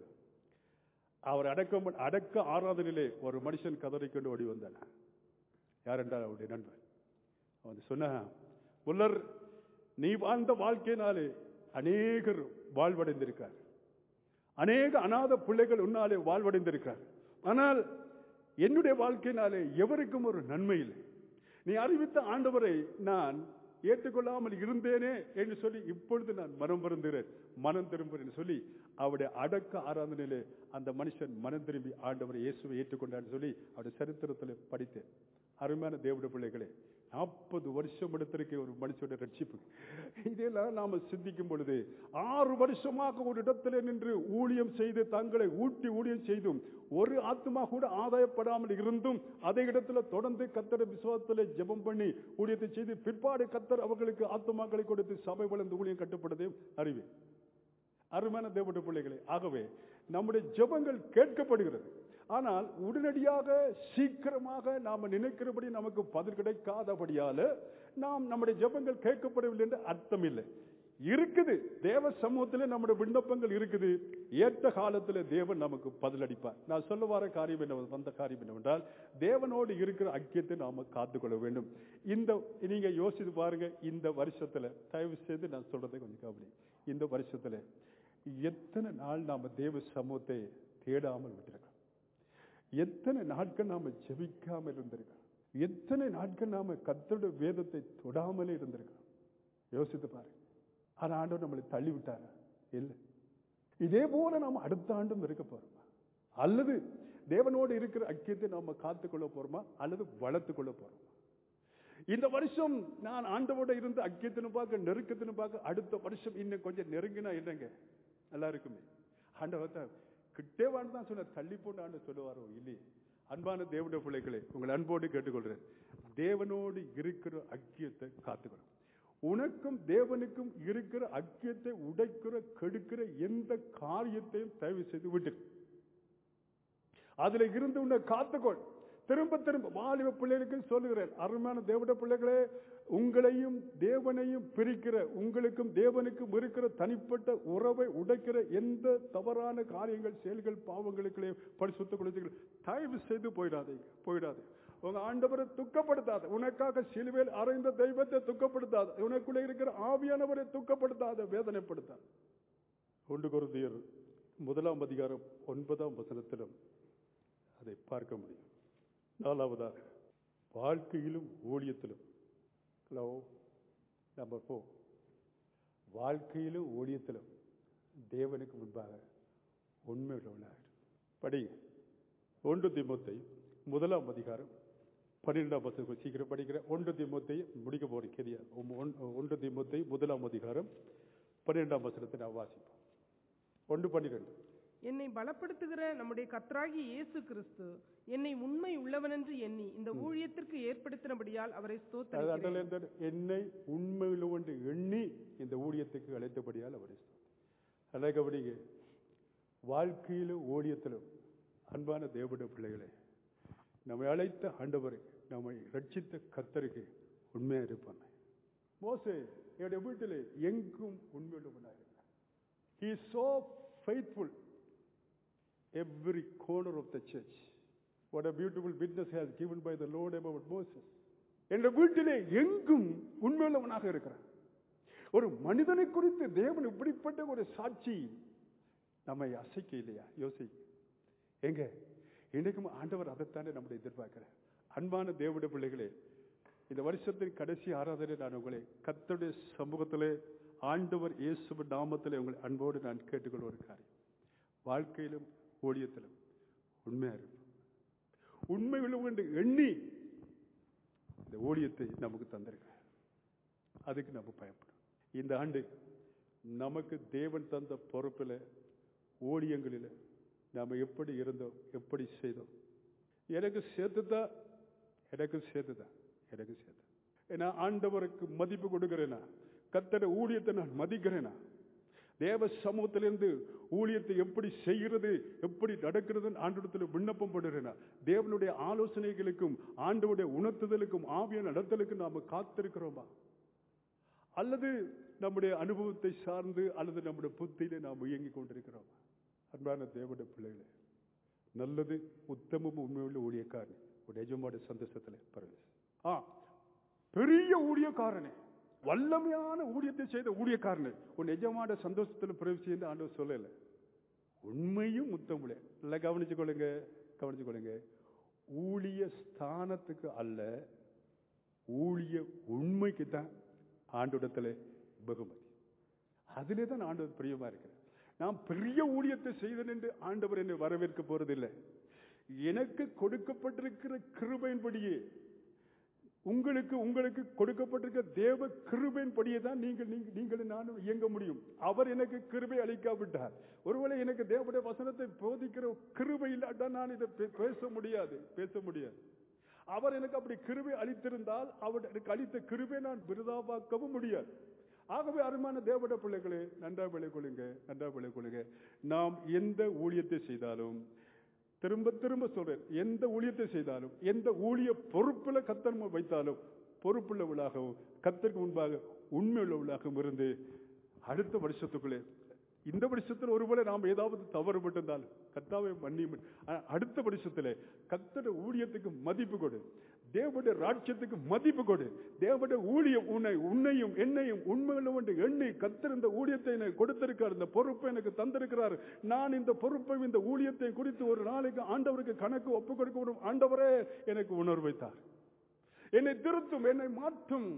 அவர் அடக்கம் பண்ண- அடக்க ஆராதனிலே ஒரு மனுஷன் கதறிக்கொண்டு ஓடி வந்தான் யார் என்றால் அவருடைய நண்பன் அவன் சொன்னான் முல்லர் நீ வாழ்ந்த வாழ்க்கையினாலே அநேகர் வாழ்வடைந்திருக்கார் அநேக அநாத பிள்ளைகள் உன்னாலே வாழ்வடைந்திருக்கார் ஆனால் என்னுடைய வாழ்க்கையினாலே எவருக்கும் ஒரு நன்மை இல்லை நீ அறிவித்த ஆண்டவரை நான் ஏற்றுக்கொள்ளாமல் இருந்தேனே என்று சொல்லி இப்பொழுது நான் மனம் வருந்துகிறேன் மனம் திரும்புகிறேன் சொல்லி அவருடைய அடக்க ஆராதனையிலே அந்த மனுஷன் மனம் திரும்பி ஆண்டவரை இயேசுவை ஏற்றுக்கொண்டான்னு சொல்லி அவருடைய சரித்திரத்தில் படித்தேன் அருமையான தேவட பிள்ளைகளே நாற்பது வருஷம் எடுத்திருக்க ஒரு மனுஷனுடைய ரட்சிப்பு இதெல்லாம் நாம சிந்திக்கும் பொழுது ஆறு வருஷமாக ஒரு இடத்துல நின்று ஊழியம் செய்து தங்களை ஊட்டி ஊழியம் செய்தும் ஒரு ஆத்மா கூட ஆதாயப்படாமல் இருந்தும் அதே இடத்துல தொடர்ந்து கத்தர் விசுவாசத்தில் ஜெபம் பண்ணி ஊழியத்தை செய்து பிற்பாடு கத்தர் அவர்களுக்கு ஆத்மாக்களை கொடுத்து சபை வளர்ந்து ஊழியம் கட்டுப்படுதையும் அறிவேன் அருமையான தேவனுடைய பிள்ளைகளே ஆகவே நம்முடைய ஜெபங்கள் கேட்கப்படுகிறது ஆனால் உடனடியாக சீக்கிரமாக நாம நினைக்கிறபடி நமக்கு பதில் கிடைக்காதபடியால நாம் நம்முடைய ஜெபங்கள் கேட்கப்படவில்லை என்று அர்த்தம் இல்லை இருக்குது தேவ சமூகத்தில் நம்முடைய விண்ணப்பங்கள் இருக்குது ஏற்ற காலத்தில் தேவன் நமக்கு பதிலளிப்பார் நான் சொல்ல வர காரியம் என்ன வந்த காரியம் என்னவென்றால் தேவனோடு இருக்கிற ஐக்கியத்தை நாம காத்துக்கொள்ள வேண்டும் இந்த நீங்க யோசித்து பாருங்க இந்த வருஷத்துல தயவு செய்து நான் சொல்றதை கொஞ்சம் கவனி இந்த வருஷத்துல எத்தனை நாள் நாம தேவ சமூகத்தை தேடாமல் விட்டிருக்கோம் எத்தனை நாட்கள் நாம ஜெபிக்காமல் இருந்திருக்கோம் எத்தனை நாட்கள் நாம கத்தோட வேதத்தை தொடாமலே இருந்திருக்கோம் யோசித்து பாருங்க ஆனா ஆண்டவர் நம்மளை தள்ளி விட்டாரா இல்லை இதே போல நாம அடுத்த ஆண்டும் இருக்க போறோமா அல்லது தேவனோடு இருக்கிற ஐக்கியத்தை நாம காத்துக்கொள்ள போறோமா அல்லது வளர்த்துக் கொள்ள போறோமா இந்த வருஷம் நான் ஆண்டவோட இருந்து ஐக்கியத்தினு பார்க்க நெருக்கத்தினு பார்க்க அடுத்த வருஷம் இன்னும் கொஞ்சம் நெருங்கினா என்னங்க நல்லா இருக்குமே ஆண்டவர் தான் கிட்டே வான்னு தான் சொன்ன தள்ளி போட்டு ஆண்டு சொல்லுவாரோ இல்லையே அன்பான தேவனுடைய பிள்ளைகளே உங்கள் அன்போடு கேட்டுக்கொள்கிறேன் தேவனோடு இருக்கிற ஐக்கியத்தை காத்துக்கணும் உனக்கும் தேவனுக்கும் இருக்கிற ஐக்கியத்தை உடைக்கிற கெடுக்கிற எந்த காரியத்தையும் தயவு செய்து விட்டு அதுல இருந்து உன்னை காத்துக்கொள் திரும்ப திரும்ப வாலிப பிள்ளைகளுக்கு சொல்லுகிறேன் அருமையான தேவட பிள்ளைகளே உங்களையும் தேவனையும் பிரிக்கிற உங்களுக்கும் தேவனுக்கும் இருக்கிற தனிப்பட்ட உறவை உடைக்கிற எந்த தவறான காரியங்கள் செயல்கள் பாவங்களுக்குள்ளே பரிசுத்த குழந்தைகள் தயவு செய்து போயிடாதீங்க போயிடாது உங்க ஆண்டவரை துக்கப்படுத்தாத உனக்காக சிலுவையில் அறைந்த தெய்வத்தை துக்கப்படுத்தாத உனக்குள்ளே இருக்கிற ஆவியானவரை துக்கப்படுத்தாத வேதனைப்படுத்தாத ஒன்று குருதியர் முதலாம் அதிகாரம் ஒன்பதாம் வசனத்திலும் அதை பார்க்க முடியும் நாலாவதாக வாழ்க்கையிலும் ஊழியத்திலும் ஹலோ நம்பர் ஃபோர் வாழ்க்கையிலும் ஊழியத்திலும் தேவனுக்கு முன்பாக உண்மை உள்ளவனாக படிங்க ஒன்று திமுத்தை முதலாம் அதிகாரம் பன்னிரெண்டாம் வசனம் சீக்கிரம் படிக்கிற ஒன்று திமுத்தை முடிக்க போறேன் கேரியா ஒன்று திமுத்தை முதலாம் அதிகாரம் பன்னிரெண்டாம் வசனத்தை நான் வாசிப்போம் ஒன்று பன்னிரெண்டு என்னை பலப்படுத்துகிற நம்முடைய கர்த்தராகிய இயேசு கிறிஸ்து என்னை உண்மை உள்ளவனென்று எண்ணி இந்த ஊழியத்திற்கு ஏற்படுத்தினபடியால் அவரை அது ஸ்தோத்திரிக்கிறேன் அதில் இந்த என்னை உண்மையில் ஒன்று எண்ணி இந்த ஊழியத்துக்கு அழைத்தபடியால் அவரை அழைக்கபடிங்க வாழ்க்கையிலும் ஊழியத்திலும் அன்பான தேவனுடைய பிள்ளைகளே நம்மை அழைத்த ஆண்டவரை நம்மை ரட்சித்த கர்த்தருக்கு உண்மையா இருப்பாங்க மோசே என்னுடைய வீட்டிலே எங்கும் உண்மையுள்ளவனாக இருக்கிறார் he is so faithful every corner of the church what a beautiful witness has given by the lord about moses என்ற வீட்டிலே எங்கும் உண்மையுள்ளவனாக இருக்கிறார் ஒரு மனிதனை குறித்து தேவன் இப்படிப்பட்ட ஒரு சாட்சி நம்மை அசைக்க இல்லையா யோசி எங்க இன்னைக்கும் ஆண்டவர் அதைத்தானே நம்முடைய எதிர்பார்க்கிறார் அன்பான தேவனுடைய பிள்ளைகளே இந்த வருஷத்தின் கடைசி ஆராதனை நான் உங்களை கர்த்தருடைய சமூகத்திலே ஆண்டவர் இயேசுவின் நாமத்திலே உங்களை அன்போடு நான் கேட்டுக்கொள்ள ஒரு காரியம் வாழ்க்கையிலும் ஊழியத்திலும் உண்மையா இருக்கும் உண்மை என்று எண்ணி இந்த ஊழியத்தை நமக்கு தந்திருக்கிறார் அதுக்கு நம்ம பயப்படும் இந்த ஆண்டு நமக்கு தேவன் தந்த பொறுப்பில் ஊழியங்களில் நாம் எப்படி இருந்தோம் எப்படி செய்தோம் எனக்கு சேர்த்துதான் எனக்கு சேர்த்துதான் எனக்கு சேர்த்து ஏன்னா ஆண்டவருக்கு மதிப்பு கொடுக்கிறேனா கத்தட ஊழியத்தை நான் மதிக்கிறேனா தேவ சமூகத்திலிருந்து ஊழியத்தை எப்படி செய்கிறது எப்படி நடக்கிறதுன்னு ஆண்டவரத்தில் விண்ணப்பம் பண்ணுறேனா தேவனுடைய ஆலோசனைகளுக்கும் ஆண்டவருடைய உணர்த்துதலுக்கும் ஆவிய நடத்தலுக்கும் நாம காத்திருக்கிறோமா அல்லது நம்முடைய அனுபவத்தை சார்ந்து அல்லது நம்முடைய புத்தியில நாம் இயங்கிக் கொண்டிருக்கிறோம் அன்பான தேவனுடைய பிள்ளைகளே நல்லது உத்தமமும் உண்மையுள்ள ஊழியக்காரன் ஒரு எஜமாட சந்தோஷத்துல பாருங்க ஆ பெரிய ஊழியக்காரனே வல்லமையான ஊழியத்தை செய்த ஊழியக்காரனே உன் எஜமாட சந்தோஷத்துல பிரவேசி என்று ஆண்டவர் சொல்லல உண்மையும் முத்தமுடைய நல்லா கவனிச்சு கொள்ளுங்க கவனிச்சு கொள்ளுங்க ஊழிய ஸ்தானத்துக்கு அல்ல ஊழிய உண்மைக்கு தான் ஆண்டோடத்துல பகுமதி அதிலே தான் ஆண்டவர் பிரியமா இருக்கிறார் நான் பெரிய ஊழியத்தை செய்தேன் என்று ஆண்டவர் என்னை வரவேற்க போறதில்லை எனக்கு கொடுக்கப்பட்டிருக்கிற கிருபையின்படியே உங்களுக்கு உங்களுக்கு கொடுக்கப்பட்டிருக்க தேவ கிருபையின்படியே தான் நீங்கள் நீங்க- நீங்களும் நானும் இயங்க முடியும் அவர் எனக்கு கிருபை அளிக்காவிட்டார் ஒருவேளை எனக்கு தேவனுடைய வசனத்தை போதிக்கிற கிருபை இல்லாட்டா நான் இதை பே- பேச முடியாது பேச முடியாது அவர் எனக்கு அப்படி கிருபை அளித்திருந்தால் அவர் எனக்கு அளித்த கிருபை நான் விருதாவாக்கவும் முடியாது ஆகவே அருமான தேவட பிள்ளைகளே நன்றா விளை கொள்ளுங்க நன்றா விளை கொள்ளுங்க நாம் எந்த ஊழியத்தை செய்தாலும் திரும்ப திரும்ப சொல்றேன் எந்த ஊழியத்தை செய்தாலும் எந்த ஊழிய பொறுப்புல கத்தர் வைத்தாலும் பொறுப்புள்ளவளாகவும் கத்தருக்கு முன்பாக உண்மையுள்ளவளாகவும் இருந்து அடுத்த வருஷத்துக்குள்ளே இந்த வருஷத்தில் ஒருவேளை நாம் ஏதாவது தவறுபட்டிருந்தால் கத்தாவை மன்னியும் ஆனா, அடுத்த வருஷத்துல கத்தட ஊழியத்துக்கு மதிப்பு கொடு தேவனுடைய ராஜ்யத்துக்கு மதிப்பு கொடு தேவனுடைய ஊழியம் உன்னை உன்னையும் என்னையும் உண்மையுள்ள என்று எண்ணி கத்தர் இந்த ஊழியத்தை எனக்கு கொடுத்திருக்கார் இந்த பொறுப்பை எனக்கு தந்திருக்கிறார் நான் இந்த பொறுப்பை இந்த ஊழியத்தை குறித்து ஒரு நாளைக்கு ஆண்டவருக்கு கணக்கு ஒப்பு கொடுக்க முடியும் ஆண்டவரே எனக்கு உணர்வைத்தார் என்னை திருத்தும் என்னை மாற்றும்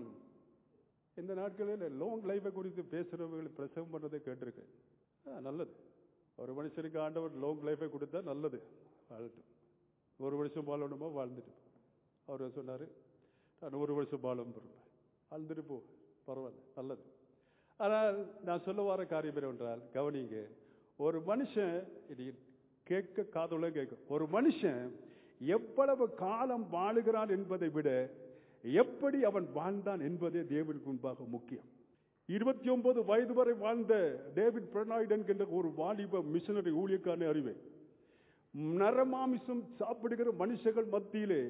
இந்த நாட்களில் லாங் லைஃபை குறித்து பேசுறவர்கள் பிரசவம் பண்றதை கேட்டிருக்கேன் ஆ, நல்லது ஒரு மனுஷனுக்கு ஆண்டவர் லாங் லைஃபை கொடுத்தா நல்லது வாழட்டும் ஒரு வருஷம் வாழணுமோ வாழ்ந்துட்டு போ. அவர் சொன்னாரு நான் ஒரு வருஷம் வாழும் விரும்பேன் வாழ்ந்துட்டு போ பரவாயில்ல நல்லது ஆனால் நான் சொல்ல வர காரியம் என்னவென்றால் கவனிங்க ஒரு மனுஷன் இது கேட்க காதுள்ள கேட்கும் ஒரு மனுஷன் எவ்வளவு காலம் வாழுகிறான் என்பதை விட எப்படி அவன் வாழ்ந்தான் என்பதே தேவனுக்கு முன்பாக முக்கியம் இருபத்தி ஒன்பது வயது வரை வாழ்ந்த டேவிட் பிரனாய்ட் என்கின்ற ஒரு வாலிப மிஷனரி ஊழியக்காரனை அறிவேன் நரமாமிசம் சாப்பிடுகிற மனுஷர்கள் மத்தியிலே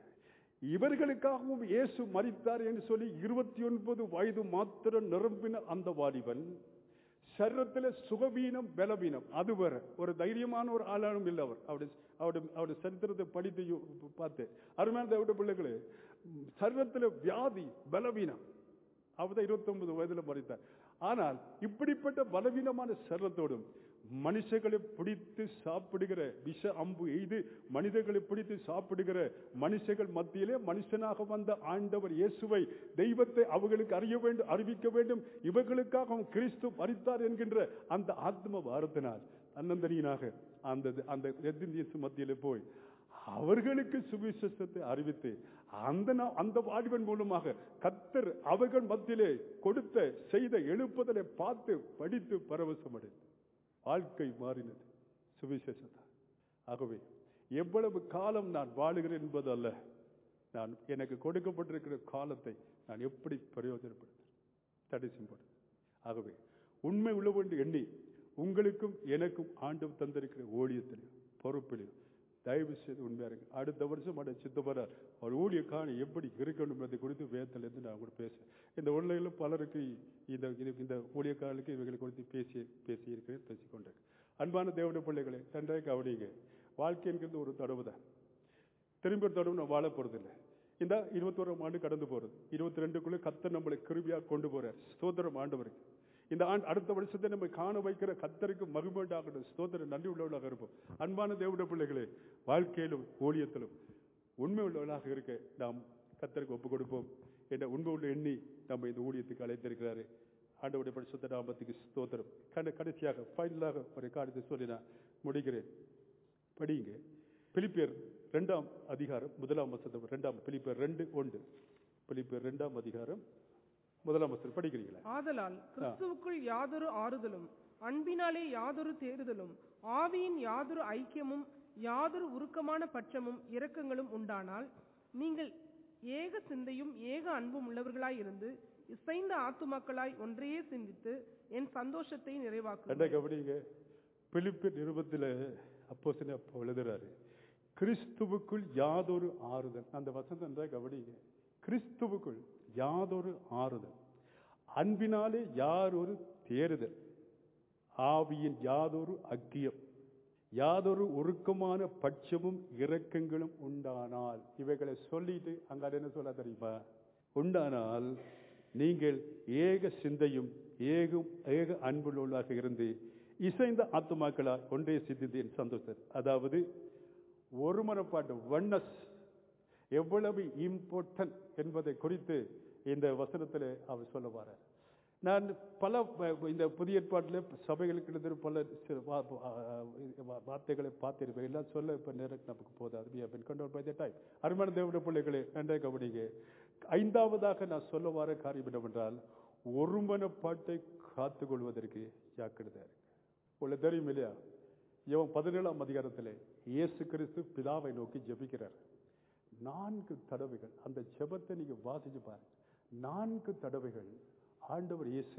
இவர்களுக்காகவும் இயேசு மரித்தார் என்று சொல்லி இருபத்தி ஒன்பது வயது மாத்திரம் நிரம்பின அந்த வாலிபன் சரீரத்தில் சுகவீனம் பலவீனம் அது வேற ஒரு தைரியமான ஒரு ஆளானும் இல்லை அவர் அவருடைய அவருடைய அவருடைய சரித்திரத்தை படித்து யோ- பார்த்து அருமையான தேவடைய பிள்ளைகளே சரீரத்தில் வியாதி பலவீனம் அவர்தான் இருபத்தி ஒன்பது வயதுல மறித்தார் ஆனால் இப்படிப்பட்ட பலவீனமான சரீரத்தோடும் மனுஷர்களை பிடித்து சாப்பிடுகிற விஷ அம்பு எய்து மனிதர்களை பிடித்து சாப்பிடுகிற மனுஷர்கள் மத்தியிலே மனுஷனாக வந்த ஆண்டவர் இயேசுவை தெய்வத்தை அவர்களுக்கு அறிய வேண்டும் அறிவிக்க வேண்டும் இவர்களுக்காக கிறிஸ்து மரித்தார் என்கின்ற அந்த ஆத்ம வாரத்தினால் அன்னந்தனியனாக அந்த அந்த எதிர்நீசு மத்தியிலே போய் அவர்களுக்கு சுவிசேஷத்தை அறிவித்து அந்த நா- அந்த வாலிபன் மூலமாக கத்தர் அவர்கள் மத்தியிலே கொடுத்த செய்த எழுப்புதலை பார்த்து படித்து பரவசமடைந்து வாழ்க்கை மாறினது சுவிசேஷத்தால் ஆகவே எவ்வளவு காலம் நான் வாழுகிறேன் என்பது அல்ல நான் எனக்கு கொடுக்கப்பட்டிருக்கிற காலத்தை நான் எப்படி பிரயோஜனப்படுத்துறேன் தடை செய்யப்படுது ஆகவே உண்மை உள்ளவென்று எண்ணி உங்களுக்கும் எனக்கும் ஆண்டவர் தந்திருக்கிற ஊழியத்திலையும் பொறுப்பிலையும் தயவு செய்து உண்மையா இருக்கு அடுத்த வருஷம் அட சித்தப்பரார் அவர் ஊழிய காணி எப்படி இருக்கணும் என்பதை குறித்து வேதத்திலிருந்து நான் கூட பேசுறேன் இந்த உண்மையில பலருக்கு இந்த இது- இந்த ஊழியக்காரர்களுக்கு இவைகளை குறித்து பேசி பேசி இருக்கிறேன் பேசிக்கொண்டிருக்கேன் அன்பான தேவனுடைய பிள்ளைகளை நன்றாக கவனிங்க வாழ்க்கை என்கிறது ஒரு தடவை தான் திரும்பி ஒரு தடவை நான் வாழ போறதில்லை இந்த இருபத்தோராம் ஆண்டு கடந்து போறது இருபத்தி ரெண்டுக்குள்ள கத்தர் நம்மளை கிருபியா கொண்டு போறார் ஸ்தோத்திரம் ஆண்டவருக்கு இந்த ஆண்டு அடுத்த வருஷத்தை நம்ம காண வைக்கிற கத்தருக்கு மகிழ்ச்சியாகட்டும் ஸ்தோத்திரம் நன்றி உள்ளவர்களாக இருப்போம் அன்பான தேவனுடைய பிள்ளைகளே வாழ்க்கையிலும் ஊழியத்திலும் உண்மை உள்ளவர்களாக இருக்க நாம் கத்தருக்கு ஒப்பு கொடுப்போம் என்ற உண்மை உள்ள எண்ணி நம்ம இந்த ஊழியத்துக்கு அழைத்திருக்கிறாரு ஆண்டவருடைய பரிசுத்த நாமத்துக்கு ஸ்தோத்திரம் கட கடைசியாக ஃபைனலாக ஒரு காரியத்தை சொல்லி நான் முடிக்கிறேன் படிங்க பிலிப்பியர் இரண்டாம் அதிகாரம் முதலாம் வசனம் இரண்டாம் பிலிப்பியர் ரெண்டு ஒன்று பிலிப்பியர் இரண்டாம் அதிகாரம் முதலாம் வசனம் படிக்கிறீங்களா ஆதலால் கிறிஸ்துவுக்குள் யாதொரு ஆறுதலும் அன்பினாலே யாதொரு தேறுதலும் ஆவியின் யாதொரு ஐக்கியமும் யாதொரு உருக்கமான பட்சமும் இரக்கங்களும் உண்டானால் நீங்கள் ஏக சிந்தையும் ஏக அன்பும் உள்ளவர்களாய் இருந்து இசைந்த ஆத்துமாக்களாய் ஒன்றையே சிந்தித்து என் சந்தோஷத்தை நிறைவாக்கும் ரெண்டா கவனிங்க பிலிப்பியர் நிருபத்தில் அப்போ அப்போ எழுதுறாரு கிறிஸ்துவுக்குள் யாதொரு ஆறுதல் அந்த வசனம் தான் கவனிங்க கிறிஸ்துவுக்குள் யாதொரு ஆறுதல் அன்பினாலே யார் ஒரு தேறுதல் ஆவியின் யாதொரு அக்கியம் யாதொரு ஒருக்கமான பட்சமும் இரக்கங்களும் உண்டானால் இவைகளை சொல்லிட்டு அங்க என்ன சொல்ல தெரியுமா உண்டானால் நீங்கள் ஏக சிந்தையும் ஏகும் ஏக அன்புள்ளவர்களாக இருந்து இசைந்த ஆத்துமாக்களால் ஒன்றே சிந்தித்து என் சந்தோஷம் அதாவது ஒரு மனப்பாட்டு ஒன்னஸ் எவ்வளவு இம்பார்ட்டன்ட் என்பதை குறித்து இந்த வசனத்தில் அவர் சொல்ல வர்றார் நான் பல ப- இந்த புதிய ஏற்பாட்டில் சபைகளுக்கு இருந்து பல சி- வா- வா- வார்த்தைகளை பார்த்திருப்பேன் எல்லாம் சொல்ல இப்போ நேரம் நமக்கு போதாது we have been controlled by the time அருமையான தேவனுடைய பிள்ளைகளே நன்றாக கவனிங்க ஐந்தாவதாக நான் சொல்ல வர காரியம் என்னவென்றால் ஒருமனப்பாட்டை காத்துக் கொள்வதற்கு ஜாக்கிரதை இருக்கு உங்களுக்கு தெரியும் இல்லையா இவன் பதினேழாம் அதிகாரத்தில் இயேசு கிறிஸ்து பிதாவை நோக்கி ஜெபிக்கிறார் நான்கு தடவைகள் அந்த ஜெபத்தை நீங்க வாசிச்சு பாருங்க நான்கு தடவைகள் ஆண்டவர் இயேசு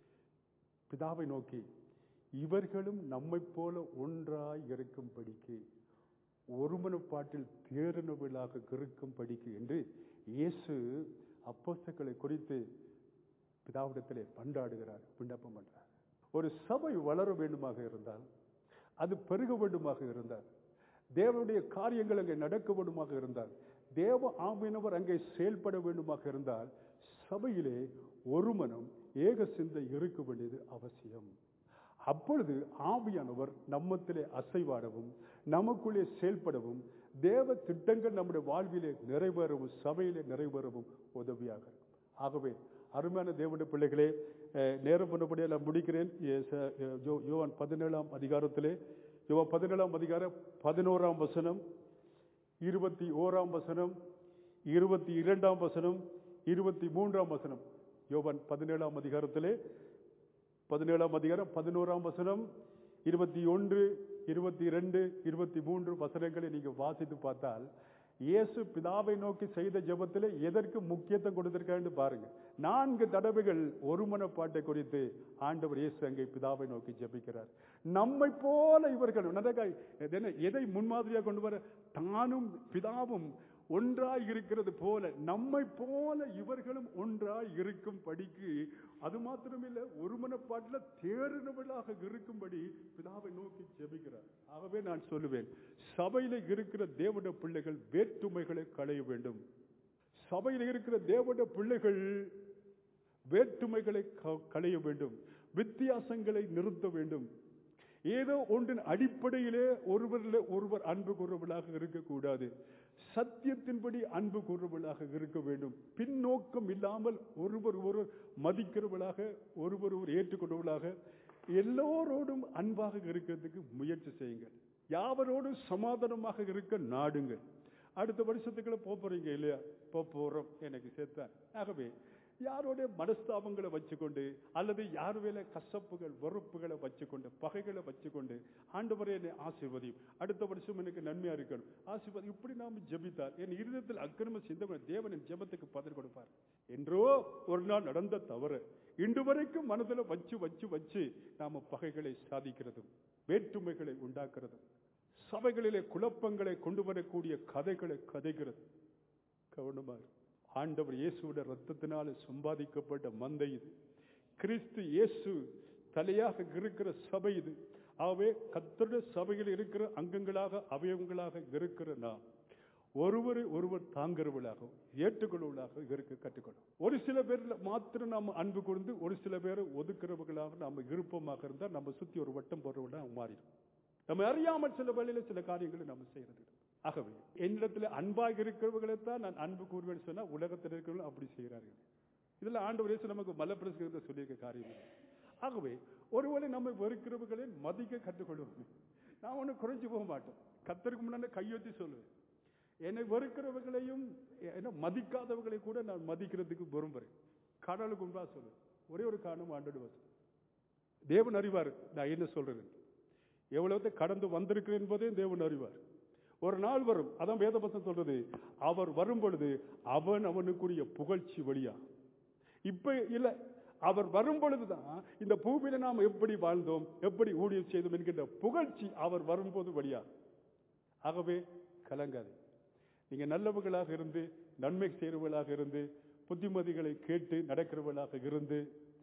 பிதாவை நோக்கி இவர்களும் நம்மைப் போல ஒன்றாய் இருக்கும்படிக்கு ஒருமனப்பாட்டில் தேறினவர்களாக இருக்கும்படிக்கு என்று இயேசு அப்போஸ்தலர்களை குறித்து பிதாவிடத்திலே பண்டாடுகிறார் விண்ணப்பம் பண்றார் ஒரு சபை வளர வேண்டுமாக இருந்தால் அது பெருக வேண்டுமாக இருந்தால் தேவனுடைய காரியங்கள் அங்கே நடக்க வேண்டுமாக இருந்தால் தேவ ஆவியினவர் அங்கே செயல்பட வேண்டுமாக இருந்தால் சபையிலே ஒரு மனம் ஏக சிந்தை இருக்க வேண்டியது அவசியம் அப்பொழுது ஆவியானவர் நம்மத்திலே அசைவாடவும் நமக்குள்ளே செயல்படவும் தேவ திட்டங்கள் நம்முடைய வாழ்விலே நிறைவேறவும் சபையிலே நிறைவேறவும் உதவியாக இருக்கும் ஆகவே அருமையான தேவனுடைய பிள்ளைகளே அஹ், நேரம் பண்ணபடியாக நான் முடிக்கிறேன் எ- ச- அஹ், யோ- யோவான் பதினேழாம் அதிகாரத்திலே யோவான் பதினேழாம் அதிகாரம் பதினோராம் வசனம் இருபத்தி ஓராம் வசனம் இருபத்தி இரண்டாம் வசனம் இருபத்தி மூன்றாம் வசனம் யோவான் பதினேழாம் அதிகாரத்திலே பதினேழாம் அதிகாரம் பதினோராம் வசனம் இருபத்தி ஒன்று இருபத்தி இரண்டு இருபத்தி மூன்று வசனங்களை நீங்க வாசித்து பார்த்தால் இயேசு பிதாவை நோக்கி செய்த ஜெபத்திலே எதற்கு முக்கியத்துவம் கொடுத்திருக்கான்னு பாருங்க நான்கு தடவைகள் ஒருமனப்பாட்டை குறித்து ஆண்டவர் இயேசு அங்கே பிதாவை நோக்கி ஜெபிக்கிறார் நம்மை போல இவர்கள் நல்லதா, இது என்ன, எதை முன்மாதிரியாக கொண்டு வர தானும் பிதாவும் ஒன்றாய் இருக்கிறது போல நம்மை போல இவர்களும் ஒன்றாய் இருக்கும் படிக்கு அது மாத்திரமில்லை ஒருமனப்பாட்டில் தேறினவர்களாக இருக்கும்படி பிதாவை நோக்கி ஜெபிக்கிறார் ஆகவே நான் சொல்லுவேன் சபையில இருக்கிற தேவனுடைய பிள்ளைகள் வேற்றுமைகளை களைய வேண்டும் சபையில் இருக்கிற தேவனுடைய பிள்ளைகள் வேற்றுமைகளை க- களைய வேண்டும் வித்தியாசங்களை நிறுத்த வேண்டும் ஏதோ ஒன்றின் அடிப்படையிலே ஒருவரில் ஒருவர் அன்பு கூறுவர்களாக இருக்கக்கூடாது சத்தியத்தின்படி அன்பு கூறுவர்களாக இருக்க வேண்டும் பின்னோக்கம் இல்லாமல் ஒருவர் ஒருவர் மதிக்கிறவர்களாக ஒருவர் ஒருவர் ஏற்றுக்கொண்டவர்களாக எல்லோரோடும் அன்பாக இருக்கிறதுக்கு முயற்சி செய்யுங்கள் யாவரோடும் சமாதானமாக இருக்க நாடுங்கள் அடுத்த வருஷத்துக்குள்ள போக போறீங்க இல்லையா போக போறோம் எனக்கு சேர்த்தான் ஆகவே யாரோட மனஸ்தாபங்களை வச்சுக்கொண்டு அல்லது யார் மேல கசப்புகள் வெறுப்புகளை வச்சுக்கொண்டு பகைகளை வச்சுக்கொண்டு ஆண்டவரே என்னை ஆசீர்வதியும் அடுத்த வருஷம் எனக்கு நன்மையா இருக்கணும் ஆசீர்வாதம் இப்படி நாம் ஜெபித்தார் என் இருதயத்தில் அக்கிரம சிந்தனை தேவனின் ஜெபத்துக்கு பதில் கொடுப்பார் என்றோ ஒரு நாள் நடந்த தவறு இன்று வரைக்கும் மனதில் வச்சு வச்சு வச்சு நாம பகைகளை சாதிக்கிறதும் வேற்றுமைகளை உண்டாக்குறதும் சபைகளிலே குழப்பங்களை கொண்டு வரக்கூடிய கதைகளை கதைகிறது கவனமாக இரு. ஆண்டவர் இயேசுவோட ரத்தத்தினால சம்பாதிக்கப்பட்ட மந்தை இது கிறிஸ்து இயேசு தலையாக இருக்கிற சபை இது ஆகவே கத்தருடைய சபையில் இருக்கிற அங்கங்களாக அவயவங்களாக இருக்கிற நாம் ஒருவரை ஒருவர் தாங்குறவர்களாக ஏற்றுக்கொள்வர்களாக இருக்க கற்றுக்கணும் ஒரு சில பேர்ல மாத்திரம் நாம் அன்பு கூர்ந்து ஒரு சில பேரை ஒதுக்குறவர்களாக நம்ம விருப்பமாக இருந்தால் நம்ம சுத்தி ஒரு வட்டம் போடுறவர்களாக மாறிடும் நம்ம அறியாமல் சில வழியில சில காரியங்களை நம்ம செய்யறது ஆகவே என்னிடத்துல அன்பாக இருக்கிறவர்களைத்தான் நான் அன்பு கூறுவேன் சொன்னா உலகத்தில் இருக்கிறவங்க அப்படி செய்கிறார்கள் இதுல ஆண்டவர் இயேசு நமக்கு மலப்பிரசங்கத்தை சொல்லியிருக்க காரியம் இல்லை. ஆகவே ஒருவேளை நம்ம வெறுக்கிறவர்களை மதிக்க கற்றுக்கொள்வோம் நான் ஒன்றும் குறைஞ்சு போக மாட்டோம் கத்தருக்கு முன்னாடி கையொத்தி சொல்லுவேன் என்னை வெறுக்கிறவர்களையும் என்ன மதிக்காதவர்களை கூட நான் மதிக்கிறதுக்கு விரும்புறேன் கடவுளுக்கு உண்டா சொல்லுவேன் ஒரே ஒரு காரணம் ஆண்டோடு தேவன் அறிவார் நான் என்ன சொல்றேன் எவ்வளவு கடந்து வந்திருக்கிறேன் என்பதே தேவன் அறிவார் ஒரு நாள் வரும் அதான் வேதபசம் சொல்றது அவர் வரும் பொழுது அவன் அவனுக்குரிய புகழ்ச்சி வழியா இப்ப இல்ல அவர் வரும் பொழுதுதான் இந்த பூமியில நாம் எப்படி வாழ்ந்தோம் எப்படி ஊழியம் செய்தோம் என்கின்ற புகழ்ச்சி அவர் வரும்போது வழியா ஆகவே கலங்காது நீங்க நல்லவர்களாக இருந்து நன்மை செய்கிறவர்களாக இருந்து புத்திமதிகளை கேட்டு நடக்கிறவர்களாக இருந்து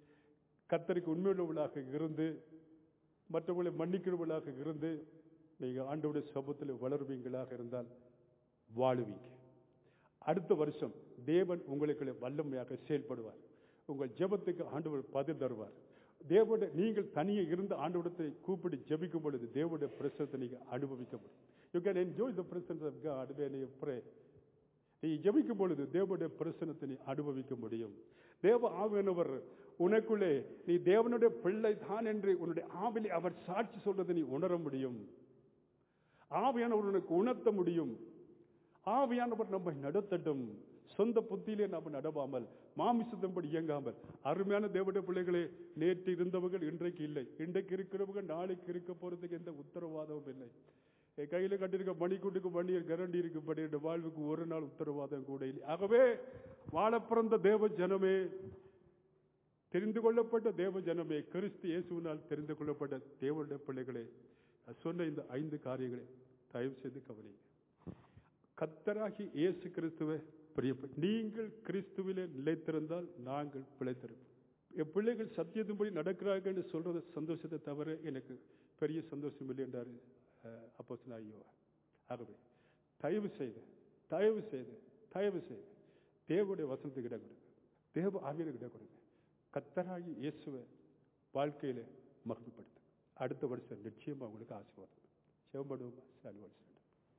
கத்தருக்கு உண்மையுள்ளவர்களாக இருந்து மற்றவர்களை மன்னிக்கிறவர்களாக இருந்து நீங்க ஆண்டவுடைய சபத்தில் வளருவீங்களாக இருந்தால் வாழுவீங்க அடுத்த வருஷம் தேவன் உங்களுக்கு வல்லமையாக செயல்படுவார் உங்கள் ஜெபத்துக்கு ஆண்டவர் பதில் தருவார் தேவனுடைய நீங்கள் தனியே இருந்த ஆண்டவரத்தை கூப்பிட்டு ஜெபிக்கும் பொழுது தேவனுடைய பிரசனத்தை நீங்க அனுபவிக்க முடியும் you can enjoy the presence of God when you pray நீ ஜெபிக்கும் பொழுது தேவனுடைய பிரசனத்தை நீ அனுபவிக்க முடியும் தேவ ஆவியானவர் உனக்குள்ளே நீ தேவனுடைய பிள்ளை தான் என்று உன்னுடைய ஆவிலே அவர் சாட்சி சொல்றதை நீ உணர முடியும் ஆவியானவர் உனக்கு உணர்த்த முடியும் ஆவியானவர் நம்மை நடத்தட்டும் சொந்த புத்தியிலே நாம் நடவாமல் மாமிசத்தின்படி இயங்காமல் அருமையான தேவனுடைய பிள்ளைகளே நேற்று இருந்தவர்கள் இன்றைக்கு இல்லை இன்றைக்கு இருக்கிறவங்க நாளைக்கு இருக்க போறதுக்கு எந்த உத்தரவாதமும் இல்லை என் கையில கட்டிருக்க மணிக்கூட்டுக்கு மணி கரண்டி இருக்கு படி என் வாழ்வுக்கு ஒரு நாள் உத்தரவாதம் கூட இல்லை ஆகவே வாழ பிறந்த தேவ ஜனமே தெரிந்து கொள்ளப்பட்ட தேவ ஜனமே கிறிஸ்து இயேசுவினால் தெரிந்து கொள்ளப்பட்ட தேவனுடைய பிள்ளைகளே நான் சொன்ன இந்த ஐந்து காரியங்களை தயவு செய்து கவனிங்க கத்தராகி இயேசு கிறிஸ்துவை பிரியப்ப நீங்கள் கிறிஸ்துவிலே நிலைத்திருந்தால் நாங்கள் பிழைத்திருப்போம் என் பிள்ளைகள் சத்தியத்தின்படி நடக்கிறார்கள் என்று சொல்றது சந்தோஷத்தை தவிர எனக்கு பெரிய சந்தோஷம் இல்லை என்றார் அப்போ ஐயோ ஆகவே தயவு செய்து தயவு செய்து தயவு செய்து தேவனுடைய வசனத்துக்கு இடம் கொடுங்க தேவ ஆவியனுக்கு இடம் கொடுங்க கத்தராகி இயேசுவை வாழ்க்கையில மகிழ்ப்படுத்து அடுத்த வருஷம் நிச்சயமா உங்களுக்கு ஆசீர்வாதம் சிவம்படுவோமா சாலி வருஷம்